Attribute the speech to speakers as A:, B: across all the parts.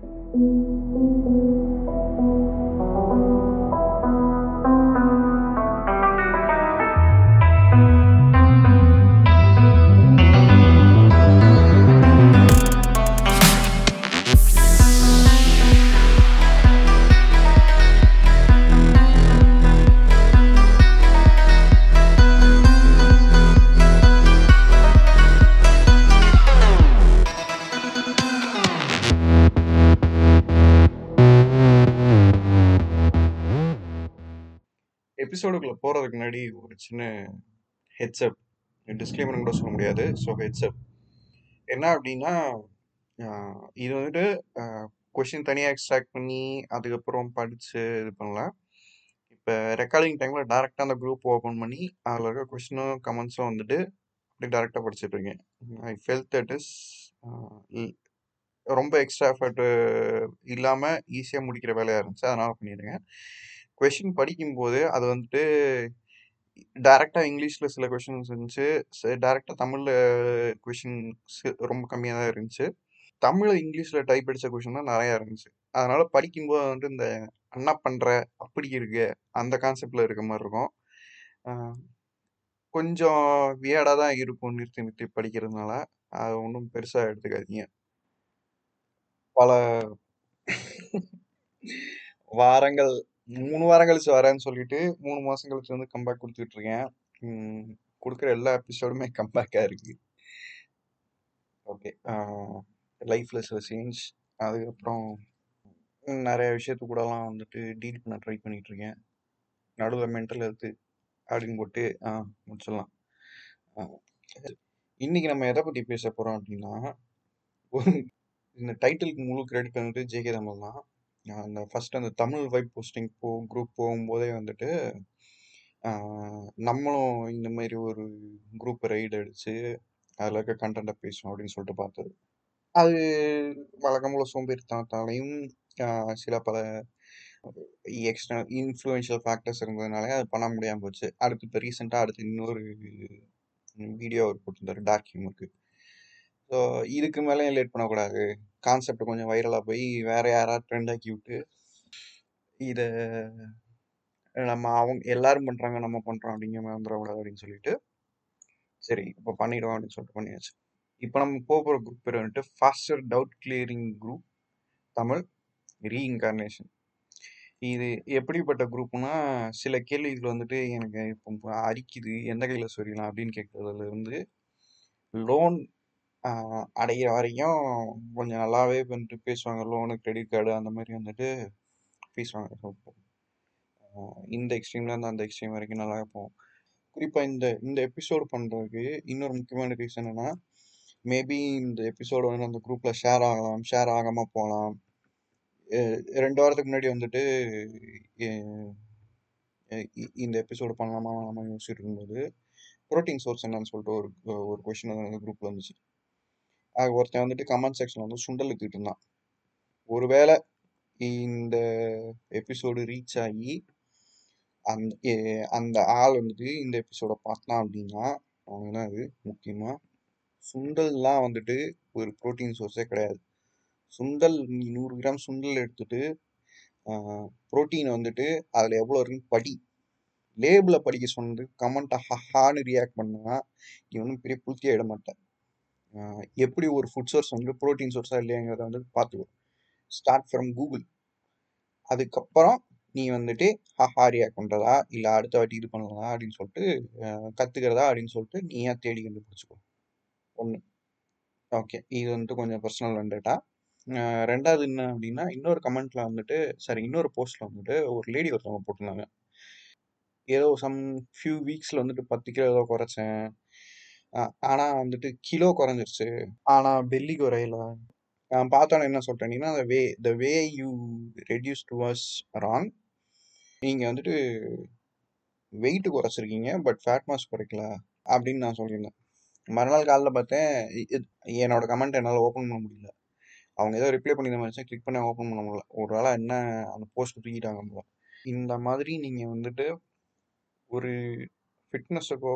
A: எபிசோடுக்குள்ள போறதுக்கு முன்னாடி ஒரு சின்ன ஹெட்ஸ்அப் டிஸ்க்ளைமர் கூட சொல்ல முடியாது ஸோ ஹெட்ஸ்அப் என்ன அப்படின்னா ஆஹ் இது வந்துட்டு கொஷின் தனியாக எக்ஸ்ட்ராக்ட் பண்ணி அதுக்கப்புறம் படித்து இது பண்ணலாம் இப்போ ரெக்கார்டிங் டைமில் டேரெக்டாக அந்த குரூப் ஓப்பன் பண்ணி அதில் இருக்க கொஷினும் கமெண்ட்ஸும் வந்துட்டு அப்படி டேரெக்டாக படிச்சுட்டு இருக்கேன் ஐ ஃபெல்ட் தட் இஸ் ரொம்ப எக்ஸ்ட்ரா எஃபர்ட் இல்லாமல் ஈஸியாக முடிக்கிற வேலையாக இருந்துச்சு அதனால் பண்ணிடுங்க கொஷின் படிக்கும்போது அது வந்துட்டு டைரெக்டாக இங்கிலீஷில் சில கொஷின்ஸ் இருந்துச்சு டைரெக்டாக தமிழில் கொஷின்ஸ் ரொம்ப கம்மியாக தான் இருந்துச்சு தமிழ் இங்கிலீஷில் டைப் அடித்த கொஷின் தான் நிறையா இருந்துச்சு அதனால் படிக்கும்போது வந்து இந்த அண்ணா பண்ணுற அப்படி இருக்கு அந்த கான்செப்டில் இருக்க மாதிரி இருக்கும் ஆஹ் கொஞ்சம் வியர்டாக தான் இருக்கும் நிறுத்தி நிறுத்தி படிக்கிறதுனால அது ஒன்றும் பெருசாக எடுத்துக்காதீங்க பல வாரங்கள் மூணு வாரம் கழிச்சு வரேன்னு சொல்லிட்டு மூணு மாசம் கழிச்சு வந்து கம்பேக் கொடுத்துட்டு இருக்கேன் உம் கொடுக்குற எல்லா எபிசோடுமே கம்பேக்காக இருக்கு ஓகே லைஃப்ல சில சேஞ்ச் அதுக்கப்புறம் நிறைய விஷயத்து கூடலாம் வந்துட்டு டீல் பண்ண ட்ரை பண்ணிட்டு இருக்கேன் நடுவில் மென்டல் ஹெல்த்து அப்படின்னு போட்டு ஆ முடிச்சிடலாம் ஆஹ் இன்னைக்கு நம்ம எதை பற்றி பேச போகிறோம் அப்படின்னா ஒரு இந்த டைட்டிலுக்கு முழு கிரெடிட் வந்துட்டு ஜேகே தமிழ் தான் அந்த ஃபர்ஸ்ட் அந்த தமிழ் வைப் போஸ்டிங் போ குரூப் போகும்போதே வந்துட்டு ஆஹ் நம்மளும் இந்த மாதிரி ஒரு குரூப் ரைடு அடிச்சு அதில் இருக்க கண்டென்ட்டை பேசுவோம் அப்படின்னு சொல்லிட்டு பார்த்தது அது வழக்கம் போல சோம்பேறித்தனத்தாலையும் ஆஹ் சில பல எக்ஸ்ட்ரா இன்ஃப்ளூயன்ஷியல் ஃபேக்டர்ஸ் இருந்ததுனால அது பண்ண முடியாமல் போச்சு அடுத்து இப்போ ரீசெண்டாக அடுத்து இன்னொரு வீடியோ அவர் போட்டிருந்தாரு டார்க் ஹியூமருக்கு ஸோ இதுக்கு மேலே லேட் பண்ணக்கூடாது கான்செப்ட் கொஞ்சம் வைரலாக போய் வேற யாராவது ட்ரெண்ட் ஆக்கி விட்டு இதை நம்ம அவங்க எல்லாரும் பண்ணுறாங்க நம்ம பண்ணுறோம் அப்படிங்கிற மாதிரி வந்துடக்கூடாது அப்படின்னு சொல்லிட்டு சரி இப்போ பண்ணிடுவோம் அப்படின்னு சொல்லிட்டு பண்ணியாச்சு இப்போ நம்ம போக போகிற குரூப் பேர் வந்துட்டு faster doubt clearing group Tamil reincarnation இது எப்படிப்பட்ட குரூப்னா சில கேள்விகள் வந்துட்டு எனக்கு இப்போ அரிக்குது எந்த கையில் சொல்லிடலாம் அப்படின்னு கேட்கறதுல இருந்து லோன் அடையிற வரைக்கும் கொஞ்சம் நல்லாவே வந்துட்டு பேசுவாங்க லோனு கிரெடிட் கார்டு அந்த மாதிரி வந்துட்டு பேசுவாங்க So, ஆஹ் இந்த எக்ஸ்ட்ரீம்லேருந்து அந்த எக்ஸ்ட்ரீம் வரைக்கும் நல்லா போகும் குறிப்பாக இந்த இந்த எபிசோடு பண்ணுறதுக்கு இன்னொரு முக்கியமான ரீசன் என்னன்னா மேபி இந்த எபிசோடு வந்து அந்த குரூப்பில் ஷேர் ஆகலாம் ஷேர் ஆகாமல் போகலாம் அஹ் ரெண்டு வாரத்துக்கு முன்னாடி வந்துட்டு அஹ் அஹ் இ- இந்த எபிசோடு பண்ணலாமா வேணாமா யோசிச்சுட்டு இருக்கும்போது ப்ரோட்டீன் சோர்ஸ் என்னன்னு சொல்லிட்டு ஒரு ஒரு கொஷின் வந்து அந்த குரூப்பில் வந்துச்சு அது ஒருத்தன் வந்துட்டு கமெண்ட் செக்ஷனில் வந்து சுண்டல் வித்துட்டு இருந்தான் ஒருவேளை இந்த எபிசோடு ரீச் ஆகி அந்த எ- அந்த ஆள் வந்துட்டு இந்த எபிசோட பார்த்தான் அப்படின்னா அவங்க தான் அது முக்கியமாக சுண்டல்லாம் வந்துட்டு ஒரு ப்ரோட்டீன் சோர்ஸே கிடையாது சுண்டல் நீ நூறு கிராம் சுண்டல் எடுத்துட்டு ப்ரோட்டீன் வந்துட்டு அதில் எவ்வளோ இருக்குன்னு படி லேபிளை படிக்க சொன்னது கமெண்ட்டை ஹஹான்னு ரியாக்ட் பண்ணா நீ ஒன்றும் பெரிய புளுத்தி ஆகிட மாட்டேன் ஆஹ் எப்படி ஒரு ஃபுட் சோர்ஸ் வந்து ப்ரோட்டீன் சோர்ஸா இல்லையாங்கிறத வந்து பார்த்துக்கோ ஸ்டார்ட் ஃப்ரம் கூகுள் அதுக்கப்புறம் நீ வந்துட்டு ஹஹா ரியாக்ட் பண்ணுறதா இல்லை அடுத்த வாட்டி இது பண்ணலாம் அப்படின்னு சொல்லிட்டு ஆஹ் கத்துக்கிறதா அப்படின்னு சொல்லிட்டு நீயா தேடி கண்டுபிடிச்சிக்கோ ஒன்று ஓகே இது வந்துட்டு கொஞ்சம் பர்சனல் வந்துட்டா ரெண்டாவது என்ன அப்படின்னா இன்னொரு கமெண்ட்ல வந்துட்டு சரி இன்னொரு போஸ்ட்ல வந்துட்டு ஒரு லேடி ஒருத்தவங்க போட்டிருந்தாங்க ஏதோ சம் ஃபியூ வீக்ஸ்ல வந்துட்டு பத்து கிலோ ஏதோ குறைச்சேன் ஆஹ் ஆனா வந்துட்டு கிலோ குறைஞ்சிருச்சு ஆனா பெல்லி குறையல நான் பார்த்தோன்னே என்ன சொல்லிட்டேன்னா the way the way you reduced was wrong நீங்கள் வந்துட்டு வெயிட் குறைச்சிருக்கீங்க பட் ஃபேட் மாஸ் குறைக்கல அப்படின்னு நான் சொல்லியிருந்தேன் மறுநாள் காலைல பார்த்தேன் இ- இது- என்னோட கமெண்ட் என்னால் ஓப்பன் பண்ண முடியல அவங்க ஏதோ ரிப்ளை பண்ணி மாதிரி கிளிக் பண்ணி ஓப்பன் பண்ண முடியல ஒரு வேளை என்ன அந்த போஸ்ட் தூக்கிட்டாங்க போல இந்த மாதிரி நீங்கள் வந்துட்டு ஒரு ஃபிட்னஸுக்கோ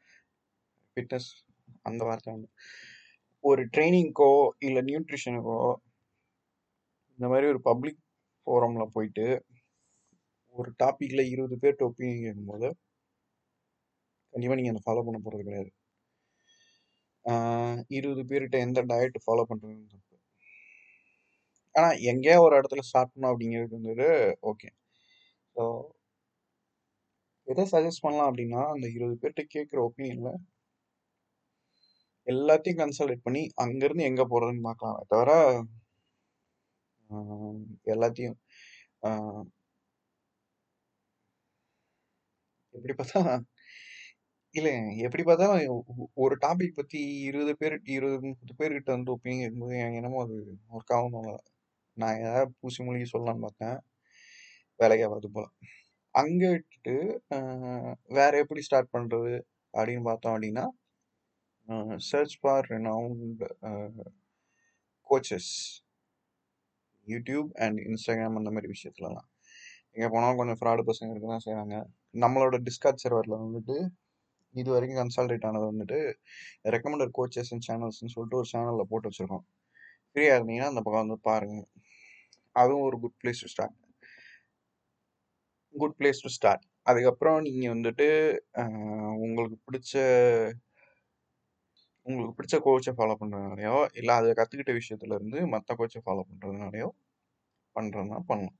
A: ஃபிட்னஸ் அந்த வார்த்தை வந்து ஒரு ட்ரைனிங்க்கோ இல்லை நியூட்ரிஷனுக்கோ இந்த மாதிரி ஒரு பப்ளிக் ஃபோரம்ல போயிட்டு ஒரு டாபிக்ல இருபது பேர்கிட்ட ஒப்பீனியன் கேட்கும்போது கண்டிப்பா நீங்க அதை ஃபாலோ பண்ண போறது கிடையாது ஆஹ் இருபது பேர்கிட்ட எந்த டயட் ஃபாலோ பண்றதுன்னு தப்பு ஆனா எங்கேயோ ஒரு இடத்துல ஸ்டார்ட் பண்ணோம் அப்படிங்கிறது வந்துட்டு ஓகே ஸோ எதை சஜஸ்ட் பண்ணலாம் அப்படின்னா அந்த இருபது பேர்கிட்ட கேட்குற ஒப்பீனியன்ல எல்லாத்தையும் கன்சல்டேட் பண்ணி அங்கிருந்து எங்க போறதுன்னு பார்க்கலாமே தவிர ஆஹ் எல்லாத்தையும் ஆஹ் எப்படி பார்த்தா இல்ல எப்படி பார்த்தாலும் ஒ- ஒரு டாபிக் பத்தி இருபது பேர் இருபது முப்பது பேர்கிட்ட வந்து ஒப்பீனியன் இருக்கும்போது எனக்கு என்னமோ அது ஒர்க் ஆகும் தோணல நான் ஏதாவது பூசி மூழ்கி சொல்லலாம்னு பார்த்தேன் வேலைக்கு ஆகாது போல அங்க விட்டுட்டு ஆஹ் வேற எப்படி ஸ்டார்ட் பண்றது அப்படின்னு பார்த்தோம் அப்படின்னா search for renowned coaches YouTube and Instagram அந்த மாதிரி விஷயத்துலலாம் எங்கே போனாலும் கொஞ்சம் ஃப்ராடு பசங்க இருக்க தான் செய்கிறாங்க நம்மளோட டிஸ்கார்ட் சர்வரில் வந்துட்டு இது வரைக்கும் கன்சல்டேட் ஆனது வந்துட்டு ரெக்கமெண்டட் கோச்சஸ் அண்ட் சேனல்ஸ்னு சொல்லிட்டு ஒரு சேனலில் போட்டு வச்சுருக்கோம் ஃப்ரீயாக இருந்தீங்கன்னா அந்த பக்கம் வந்து பாருங்க அதுவும் ஒரு good place to start good place to start அதுக்கப்புறம் நீங்கள் வந்துட்டு ஆஹ், உங்களுக்கு பிடிச்ச உங்களுக்கு பிடிச்ச கோச்சை ஃபாலோ பண்ணுறதுனாலையோ இல்லை அதை கற்றுக்கிட்ட விஷயத்துல இருந்து மற்ற கோச்சை ஃபாலோ பண்ணுறதுனாலையோ பண்ணுறதுனா பண்ணலாம்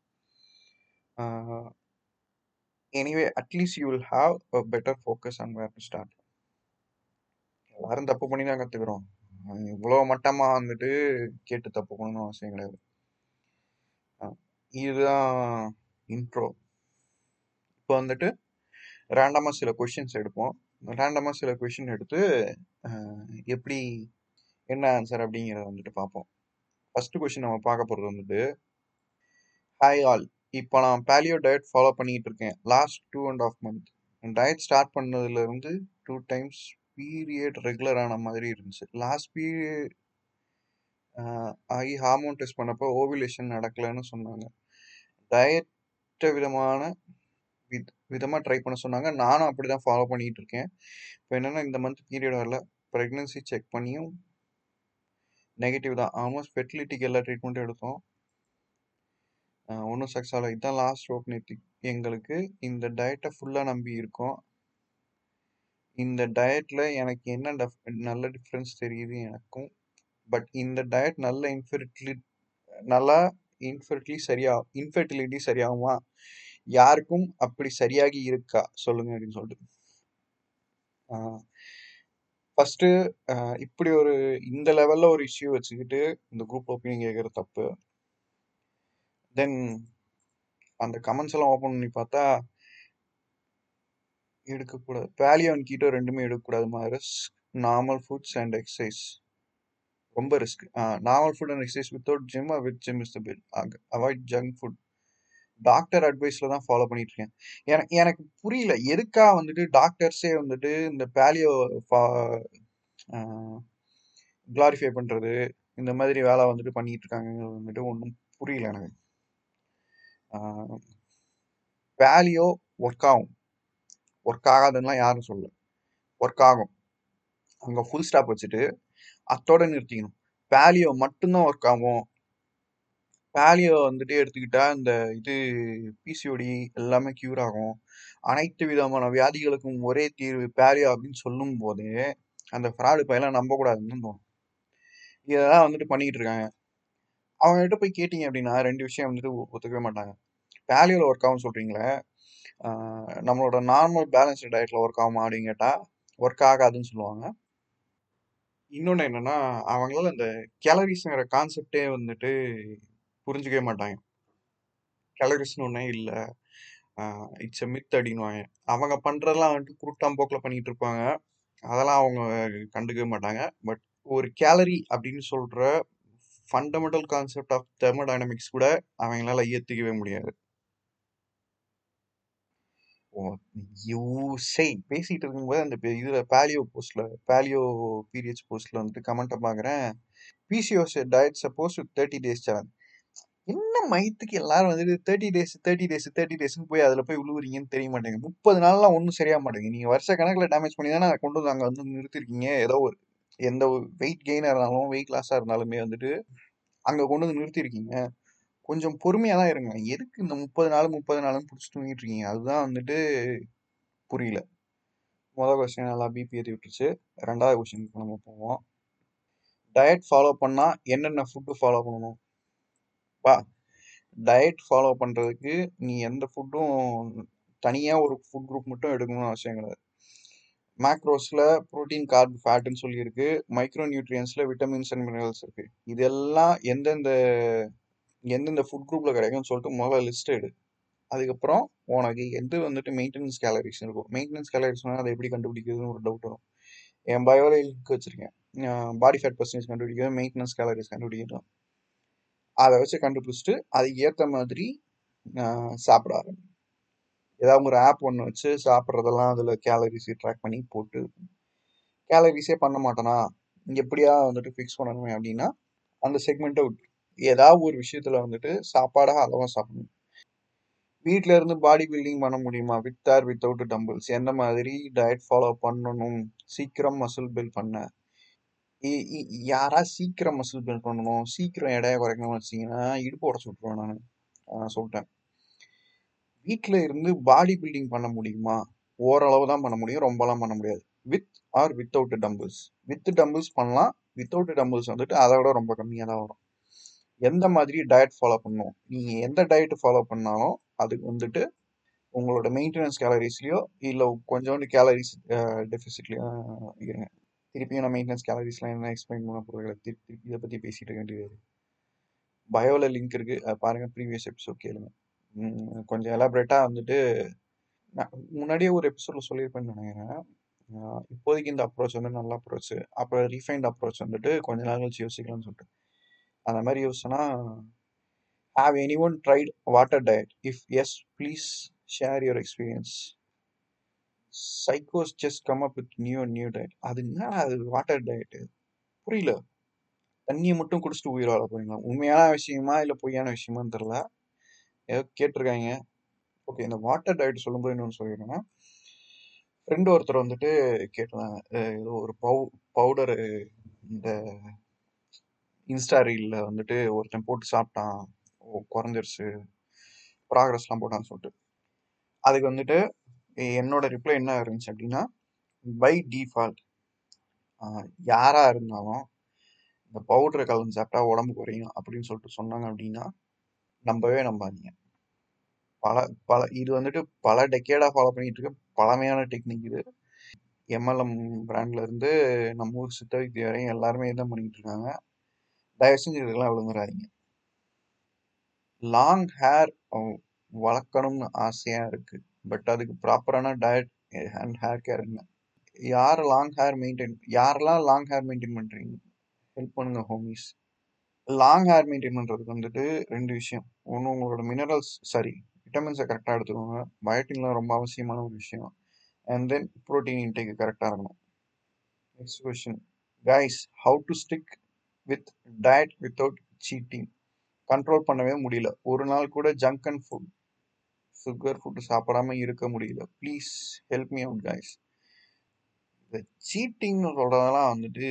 A: anyway at least you will have a better focus and where to start எல்லாரும் தப்பு பண்ணி தான் கற்றுக்குறோம் இவ்வளோ மட்டமாக வந்துட்டு கேட்டு தப்பு பண்ணணும்னு அவசியம் கிடையாது அஹ் இதுதான் இன்ட்ரோ இப்போ வந்துட்டு ரேண்டமாக சில கொஷின்ஸ் எடுப்போம் ரேண்டமாக சில கொஷின் எடுத்து அஹ், எப்படி என்ன ஆன்சர் அப்படிங்கிறத வந்துட்டு பார்ப்போம் ஃபர்ஸ்ட் கொஷின் நம்ம பார்க்க போகிறது வந்துட்டு ஹாய் ஆல் இப்போ நான் பேலியோ டயட் ஃபாலோ பண்ணிட்டு இருக்கேன் last two and half month diet start பண்ணதுலேருந்து டூ டைம்ஸ் பீரியட் ரெகுலர் ஆன மாதிரி இருந்துச்சு லாஸ்ட் பீரியட் ஆகி ஹார்மோன் டெஸ்ட் பண்ணப்போ ஓவிலேஷன் நடக்கலைன்னு சொன்னாங்க டயட்ட விதமான வித் விதமாக ட்ரை பண்ண சொன்னாங்க நானும் அப்படி தான் ஃபாலோ பண்ணிட்டு இருக்கேன் இப்போ என்னன்னா இந்த மந்த் பீரியட் வரல ப்ரெக்னன்சி செக் பண்ணியும் நெகட்டிவ் தான் ஆல்மோஸ்ட் ஃபெர்டிலிட்டிக்கு எல்லா ட்ரீட்மெண்ட்டும் எடுத்தோம் ஒன்றும் சக்ஸஸ் ஆகல இதுதான் லாஸ்ட் ஹோப் நேற்று எங்களுக்கு இந்த டயட்டை ஃபுல்லாக நம்பி இருக்கோம் இந்த டயட்ல எனக்கு என்ன def- நல்ல டிஃப்ரென்ஸ் தெரியுது எனக்கும் பட் இந்த டயட் நல்ல இன்ஃபெர்டிலி நல்லா இன்ஃபெர்டிலி சரியா இன்ஃபெர்டிலிட்டி சரியாகுமா யாருக்கும் அப்படி சரியாகி இருக்கா சொல்லுங்க அப்படின்னு சொல்லிட்டு ஃபர்ஸ்ட் இப்படி ஒரு இந்த லெவல்ல ஒரு இஷ்யூ வச்சுக்கிட்டு இந்த குரூப் ஒப்பீனியன் கேட்கறது தப்பு தென் அந்த கமெண்ட்ஸ் எல்லாம் ஓப்பன் பண்ணி பார்த்தா எடுக்கக்கூடாது பேலியோ அண்ட் கீட்டோ ரெண்டுமே எடுக்கக்கூடாது மாதிரி நார்மல் ஃபுட்ஸ் அண்ட் எக்ஸசைஸ் ரொம்ப risk normal food and exercise without gym with gym is the pill avoid junk food doctor அட்வைஸ்ல தான் ஃபாலோ பண்ணிட்டு இருக்கேன் எனக்கு எனக்கு புரியல எதுக்கா வந்துட்டு டாக்டர்ஸே வந்துட்டு இந்த பேலியோ கிளாரிஃபை பண்றது இந்த மாதிரி வேலை வந்துட்டு பண்ணிட்டு இருக்காங்க வந்துட்டு ஒன்றும் புரியல எனக்கு பேலியோ ஒர்க் ஆகும் ஒர்க் ஆகாதுன்னா யாரும் சொல்லல ஒர்க் ஆகும் அங்க ஃபுல் ஸ்டாப் வச்சுட்டு அத்தோட நிறுத்திக்கணும் பேலியோ மட்டும்தான் ஒர்க் ஆகும் பேலியோ வந்துட்டு எடுத்துக்கிட்டா இந்த இது பிசிஓடி எல்லாமே கியூர் ஆகும் அனைத்து விதமான வியாதிகளுக்கும் ஒரே தீர்வு பேலியோ அப்படின்னு சொல்லும் போது அந்த ஃப்ராடு பையெல்லாம் நம்ப கூடாதுன்னு தோணும் இதெல்லாம் வந்துட்டு பண்ணிட்டு இருக்காங்க அவங்க கிட்ட போய் கேட்டீங்க அப்படின்னா ரெண்டு விஷயம் வந்துட்டு ஒ- ஒத்துக்கவே மாட்டாங்க பேலியோல ஒர்க் ஆகும் சொல்றீங்களே ஆஹ் நம்மளோட நார்மல் பேலன்ஸ்டு டயட்ல ஒர்க் ஆகுமா அப்படின்னு கேட்டா ஒர்க் ஆகாதுன்னு சொல்லுவாங்க இன்னொன்னு என்னன்னா அவங்களால அந்த கேலரிஸ்ங்கிற கான்செப்டே வந்துட்டு புரிஞ்சுக்கவே மாட்டாங்க கேலரிஸ்னு ஒன்றே இல்லை இட்ஸ் எ மித் அப்படின்னுவாங்க அவங்க பண்றதெல்லாம் வந்துட்டு குருட்டாம் போக்கில் பண்ணிட்டு இருப்பாங்க அதெல்லாம் அவங்க கண்டுக்கவே மாட்டாங்க பட் ஒரு கேலரி அப்படின்னு சொல்ற ஃபண்டமெண்டல் கான்செப்ட் ஆஃப் தெர்மோடைனமிக்ஸ் கூட அவங்களால ஏத்துக்கவே முடியாது யூ சே பேசிட்டு இருக்கும்போது அந்த பே- இதுல பேலியோ போஸ்ட்ல பேலியோ பீரியட்ஸ் போஸ்ட்ல வந்துட்டு கமெண்ட்டை பாக்குறேன் PCOS diet suppose thirty days challenge என்ன மயத்துக்கு எல்லாரும் வந்துட்டு thirty days thirty days thirty டேஸ்னு போய் அதில் போய் உழுவுறீங்கன்னு தெரிய மாட்டேங்குது முப்பது நாள்லாம் ஒன்றும் சரியா மாட்டேங்குது நீங்கள் வருஷ கணக்கில் டேமேஜ் பண்ணி தானே கொண்டு வந்து அங்கே வந்து நிறுத்திருக்கீங்க ஏதோ ஒரு எந்த ஒரு வெயிட் கெயினாக இருந்தாலும் வெயிட் லாஸாக இருந்தாலுமே வந்துட்டு அங்கே கொண்டு வந்து நிறுத்திருக்கீங்க கொஞ்சம் பொறுமையா தான் இருங்க எதுக்கு இந்த முப்பது நாள் முப்பது நாள்னு பிடிச்சி தூங்கிட்டு இருக்கீங்க அதுதான் வந்துட்டு புரியல முதல் கொஸ்டின் நல்லா பிபி ஏற்றி விட்டுருச்சு ரெண்டாவது கொஸ்டினுக்கு நம்ம போவோம் டயட் ஃபாலோ பண்ணா என்னென்ன ஃபுட்டு ஃபாலோ பண்ணணும் பா டயட் ஃபாலோ பண்றதுக்கு நீ எந்த ஃபுட்டும் தனியா ஒரு ஃபுட் குரூப் மட்டும் எடுக்கணும்னு அவசியம் கிடையாது மேக்ரோஸ்ல புரோட்டீன் கார்ப் ஃபேட்னு சொல்லியிருக்கு மைக்ரோ நியூட்ரியன்ஸ்ல விட்டமின்ஸ் அண்ட் மினரல்ஸ் இருக்கு இதெல்லாம் எந்தெந்த எந்தெந்த ஃபுட் குரூப்ல கிடைக்கும்னு சொல்லிட்டு முதல்ல லிஸ்ட் எடு அதுக்கப்புறம் உனக்கு எது வந்துட்டு மெயின்டெனன்ஸ் கேலரிஸ் இருக்கும் மெயின்டெனன்ஸ் கேலரிஸ்னா அதை எப்படி கண்டுபிடிக்கிறதுன்னு ஒரு டவுட் வரும் என் பயோலிக்கு வச்சிருக்கேன் பாடி ஃபேட் பர்சன்டேஜ் கண்டுபிடிக்கிறது மெயின்டெனன்ஸ் கேலரிஸ் கண்டுபிடிக்கிறோம் அதை வச்சு கண்டுபிடிச்சிட்டு அதுக்கு ஏற்ற மாதிரி ஆஹ் சாப்பிட ஆரம்பி ஏதாவது ஒரு ஆப் ஒன்று வச்சு சாப்பிட்றதெல்லாம் அதில் கேலரிஸ் ட்ராக் பண்ணி போட்டு கேலரிஸே பண்ண மாட்டேனா எப்படியா வந்துட்டு ஃபிக்ஸ் பண்ணணுமே அப்படின்னா அந்த செக்மெண்ட்டை விட்டு ஏதாவது ஒரு விஷயத்துல வந்துட்டு சாப்பாடாக அளவாக சாப்பிடணும் வீட்ல இருந்து பாடி பில்டிங் பண்ண முடியுமா வித் ஆர் வித்தவுட் டம்பிள்ஸ் எந்த மாதிரி டயட் ஃபாலோ பண்ணணும் சீக்கிரம் மசில் பில்ட் பண்ண இ- இ- யாரா சீக்கிரம் மசில் பில்ட் பண்ணணும் சீக்கிரம் எடையை குறைக்கணும்னு வச்சீங்கன்னா இடுப்பு உடச்சு விட்ருவேன் நான் சொல்லிட்டேன் வீட்ல இருந்து பாடி பில்டிங் பண்ண முடியுமா ஓரளவு தான் பண்ண முடியும் ரொம்பலாம் பண்ண முடியாது with or without dumbbells with dumbbells பண்ணலாம் வித்தவுட் டம்பிள்ஸ் வந்துட்டு அதை விட ரொம்ப கம்மியாக தான் வரும் எந்த மாதிரி டயட் ஃபாலோ பண்ணணும் நீங்க எந்த டயட் ஃபாலோ பண்ணாலும் அதுக்கு வந்துட்டு உங்களோட மெயின்டெனன்ஸ் கேலரிஸ்லயோ இல்லை கொஞ்சோண்டு கேலரிஸ் டெபிசிட்லயோ இருங்க திருப்பியும் நான் மெயின்டெனன்ஸ் கேலரிஸ்லாம் என்ன எக்ஸ்பிளைன் பண்ண போகிறேன் திருப்பி திருப்பி இதை பற்றி பேசிட்டு இருக்க வேண்டியது பயோல லிங்க் இருக்கு அதை பாருங்க ப்ரீவியஸ் எபிசோட் கேளுங்க உம் கொஞ்சம் எலாபரேட்டாக வந்துட்டு நான் முன்னாடியே ஒரு எபிசோட்ல சொல்லியிருப்பேன்னு நினைக்கிறேன் ஆஹ் இப்போதைக்கு இந்த அப்ரோச் வந்து நல்ல அப்ரோச் அப்புறம் ரீஃபைண்ட் அப்ரோச் வந்துட்டு கொஞ்ச நாள் கழிச்சு யோசிக்கலாம்னு சொல்லிட்டு அந்த மாதிரி யோசிச்சோன்னா have anyone tried water diet if yes please share your experience சைக்கோஸ் just come up with new new diet அது என்ன அது வாட்டர் டயட் புரியல தண்ணியை மட்டும் குடிச்சிட்டு உயிர் வாழ போறீங்களா உண்மையான விஷயமா இல்லை பொய்யான விஷயமான்னு தெரில ஏதோ கேட்டிருக்காங்க ஓகே இந்த வாட்டர் டயட் சொல்லும்போது இன்னொன்று சொல்லிடுறேன் ஃப்ரெண்டு ஒருத்தர் வந்துட்டு கேட்டாங்க அஹ் ஏதோ ஒரு பவு பவுடர் இந்த இன்ஸ்டா ரீல்ல வந்துட்டு ஒருத்தன் போட்டு சாப்பிட்டான் ஓ, குறைஞ்சிருச்சு ப்ராக்ரஸ்லாம் போட்டான்னு சொல்லிட்டு அதுக்கு வந்துட்டு என்னோட ரிப்ளை என்ன இருந்துச்சு அப்படின்னா பை டிஃபால்ட் யாரா இருந்தாலும் இந்த பவுடரை கலந்து சாப்பிட்டா உடம்பு குறையும் அப்படின்னு சொல்லிட்டு சொன்னாங்க அப்படின்னா நம்பவே நம்பாதீங்க பல பல இது வந்துட்டு பல டெக்கேடா ஃபாலோ பண்ணிட்டு இருக்க பழமையான டெக்னிக் இது எம்எல்எம் பிராண்ட்ல இருந்து நம்ம ஊர் சித்த வைத்திய வரையும் எல்லாருமே இதான் பண்ணிட்டு இருக்காங்க தயவு செஞ்சு இதெல்லாம் விழுந்துடாதீங்க லாங் ஹேர் வளர்க்கணும்னு ஆசையா இருக்கு பட் அதுக்கு ப்ராப்பரான டயட் அண்ட் ஹேர் கேர் என்ன யார் லாங் ஹேர் மெயின்டைன் யாரெல்லாம் லாங் ஹேர் மெயின்டைன் பண்றீங்க ஹெல்ப் பண்ணுங்க ஹோமிஸ் லாங் ஹேர் மெயின்டைன் பண்றதுக்கு வந்துட்டு ரெண்டு விஷயம் ஒன்று உங்களோட மினரல்ஸ் சாரி விட்டமின்ஸை கரெக்டாக எடுத்துக்கோங்க பயோட்டின்லாம் ரொம்ப அவசியமான ஒரு விஷயம் அண்ட் தென் ப்ரோட்டீன் இன்டேக் கரெக்டாக இருக்கணும் next question guys how to stick with diet without cheating control பண்ணவே முடியல ஒரு நாள் கூட junk and food sugar food சாப்பிடாம இருக்க முடியல please help me out guys இந்த சீட்டிங்னு சொல்றதெல்லாம் வந்துட்டு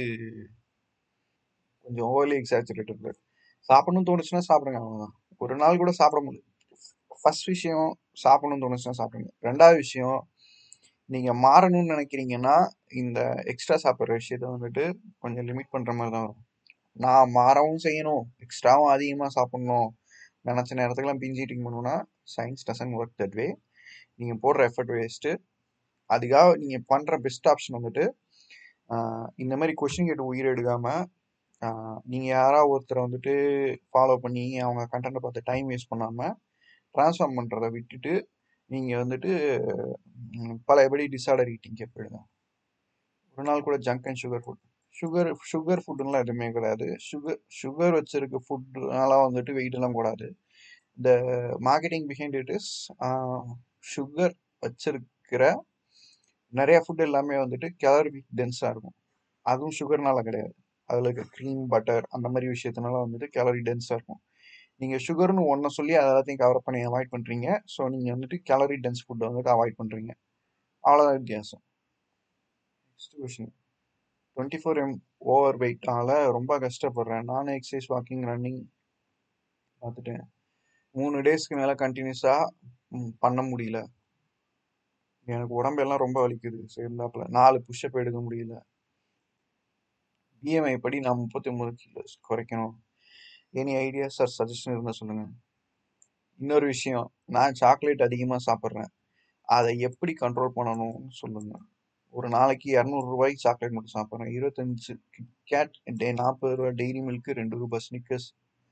A: கொஞ்சம் ஓவர்லி எக்ஸாச்சுரேட்டட் சாப்பிடணும்னு தோணுச்சுன்னா சாப்பிடுங்க அவ்வளோதான் ஒரு நாள் கூட சாப்பிட முடியல ஃபர்ஸ்ட் விஷயம் சாப்பிடணும்னு தோணுச்சுன்னா சாப்பிடுங்க ரெண்டாவது விஷயம் நீங்க மாறணும்னு நினைக்கிறீங்கன்னா இந்த எக்ஸ்ட்ரா சாப்பிட்ற விஷயத்த வந்துட்டு கொஞ்சம் லிமிட் பண்ற மாதிரி தான் வரும் நான் மாறவும் செய்யணும் எக்ஸ்ட்ராவும் அதிகமாக சாப்பிடணும் நினச்ச நேரத்துக்குலாம் பிஞ்ச் ஈட்டிங் பண்ணணும்னா science doesn't work that way நீங்கள் போடுற எஃபர்ட் வேஸ்ட்டு அதுக்காக நீங்கள் பண்ணுற பெஸ்ட் ஆப்ஷன் வந்துட்டு ஆஹ் இந்த மாதிரி கொஷின் கேட்டு உயிர் எடுக்காமல் நீங்கள் யாராவது ஒருத்தரை வந்துட்டு ஃபாலோ பண்ணி அவங்க கண்டென்ட்டை பார்த்து டைம் வேஸ்ட் பண்ணாமல் ட்ரான்ஸ்ஃபார்ம் பண்ணுறதை விட்டுட்டு நீங்கள் வந்துட்டு ம், பழையபடி டிஸார்டர் ஈட்டிங்கே போயிடுங்க ஒரு நாள் கூட junk and sugar food sugar sugar ஃபுட்டுலாம் எதுவுமே கிடையாது சுகர் சுகர் வச்சிருக்க ஃபுட்னால வந்துட்டு வெயிட் எல்லாம் கூடாது இந்த marketing behind it is sugar வச்சிருக்கிற நிறைய ஃபுட் எல்லாமே வந்துட்டு கேலரி டென்ஸாக இருக்கும் அதுவும் சுகர்னால கிடையாது அதில் இருக்க க்ரீம் பட்டர் அந்த மாதிரி விஷயத்தினால வந்துட்டு கேலரி டென்ஸாக இருக்கும் நீங்கள் சுகர்னு ஒன்றை சொல்லி அதை எல்லாத்தையும் கவர் பண்ணி அவாய்ட் பண்ணுறீங்க ஸோ நீங்கள் வந்துட்டு கேலரி டென்ஸ் ஃபுட்டை வந்துட்டு அவாய்ட் பண்ணுறீங்க அவ்வளோதான் வித்தியாசம் next question twenty four M over வெயிட்டால ரொம்ப கஷ்டப்படுறேன் நானும் எக்ஸசைஸ் வாக்கிங் ரன்னிங் பார்த்துட்டேன் 3 டேஸ்க்கு மேல கன்டினியூஸா ம் பண்ண முடியல. எனக்கு உடம்பெல்லாம் ரொம்ப வலிக்குது. சேர்ந்தாப்புல 4 புஷ் அப் எடுக்க முடியல. பிஎம்ஐ படி நான் 39 கிலோஸ் குறைக்கணும். எனி ஐடியாஸ் ஆர் சஜஷன் இருந்தா சொல்லுங்க. இன்னொரு விஷயம், நான் சாக்லேட் அதிகமா சாப்பிடுறேன். அத எப்படி கண்ட்ரோல் பண்ணணும்னு சொல்லுங்க. ஒரு நாளைக்கு ரூ. 200 சாக்லேட் மட்டும் சாப்பிடுறேன். 25 கிட்கேட், டே ரூ. 40 டெய்ரி மில்க், ரூ. 2 ஸ்னிக்கர்ஸ்.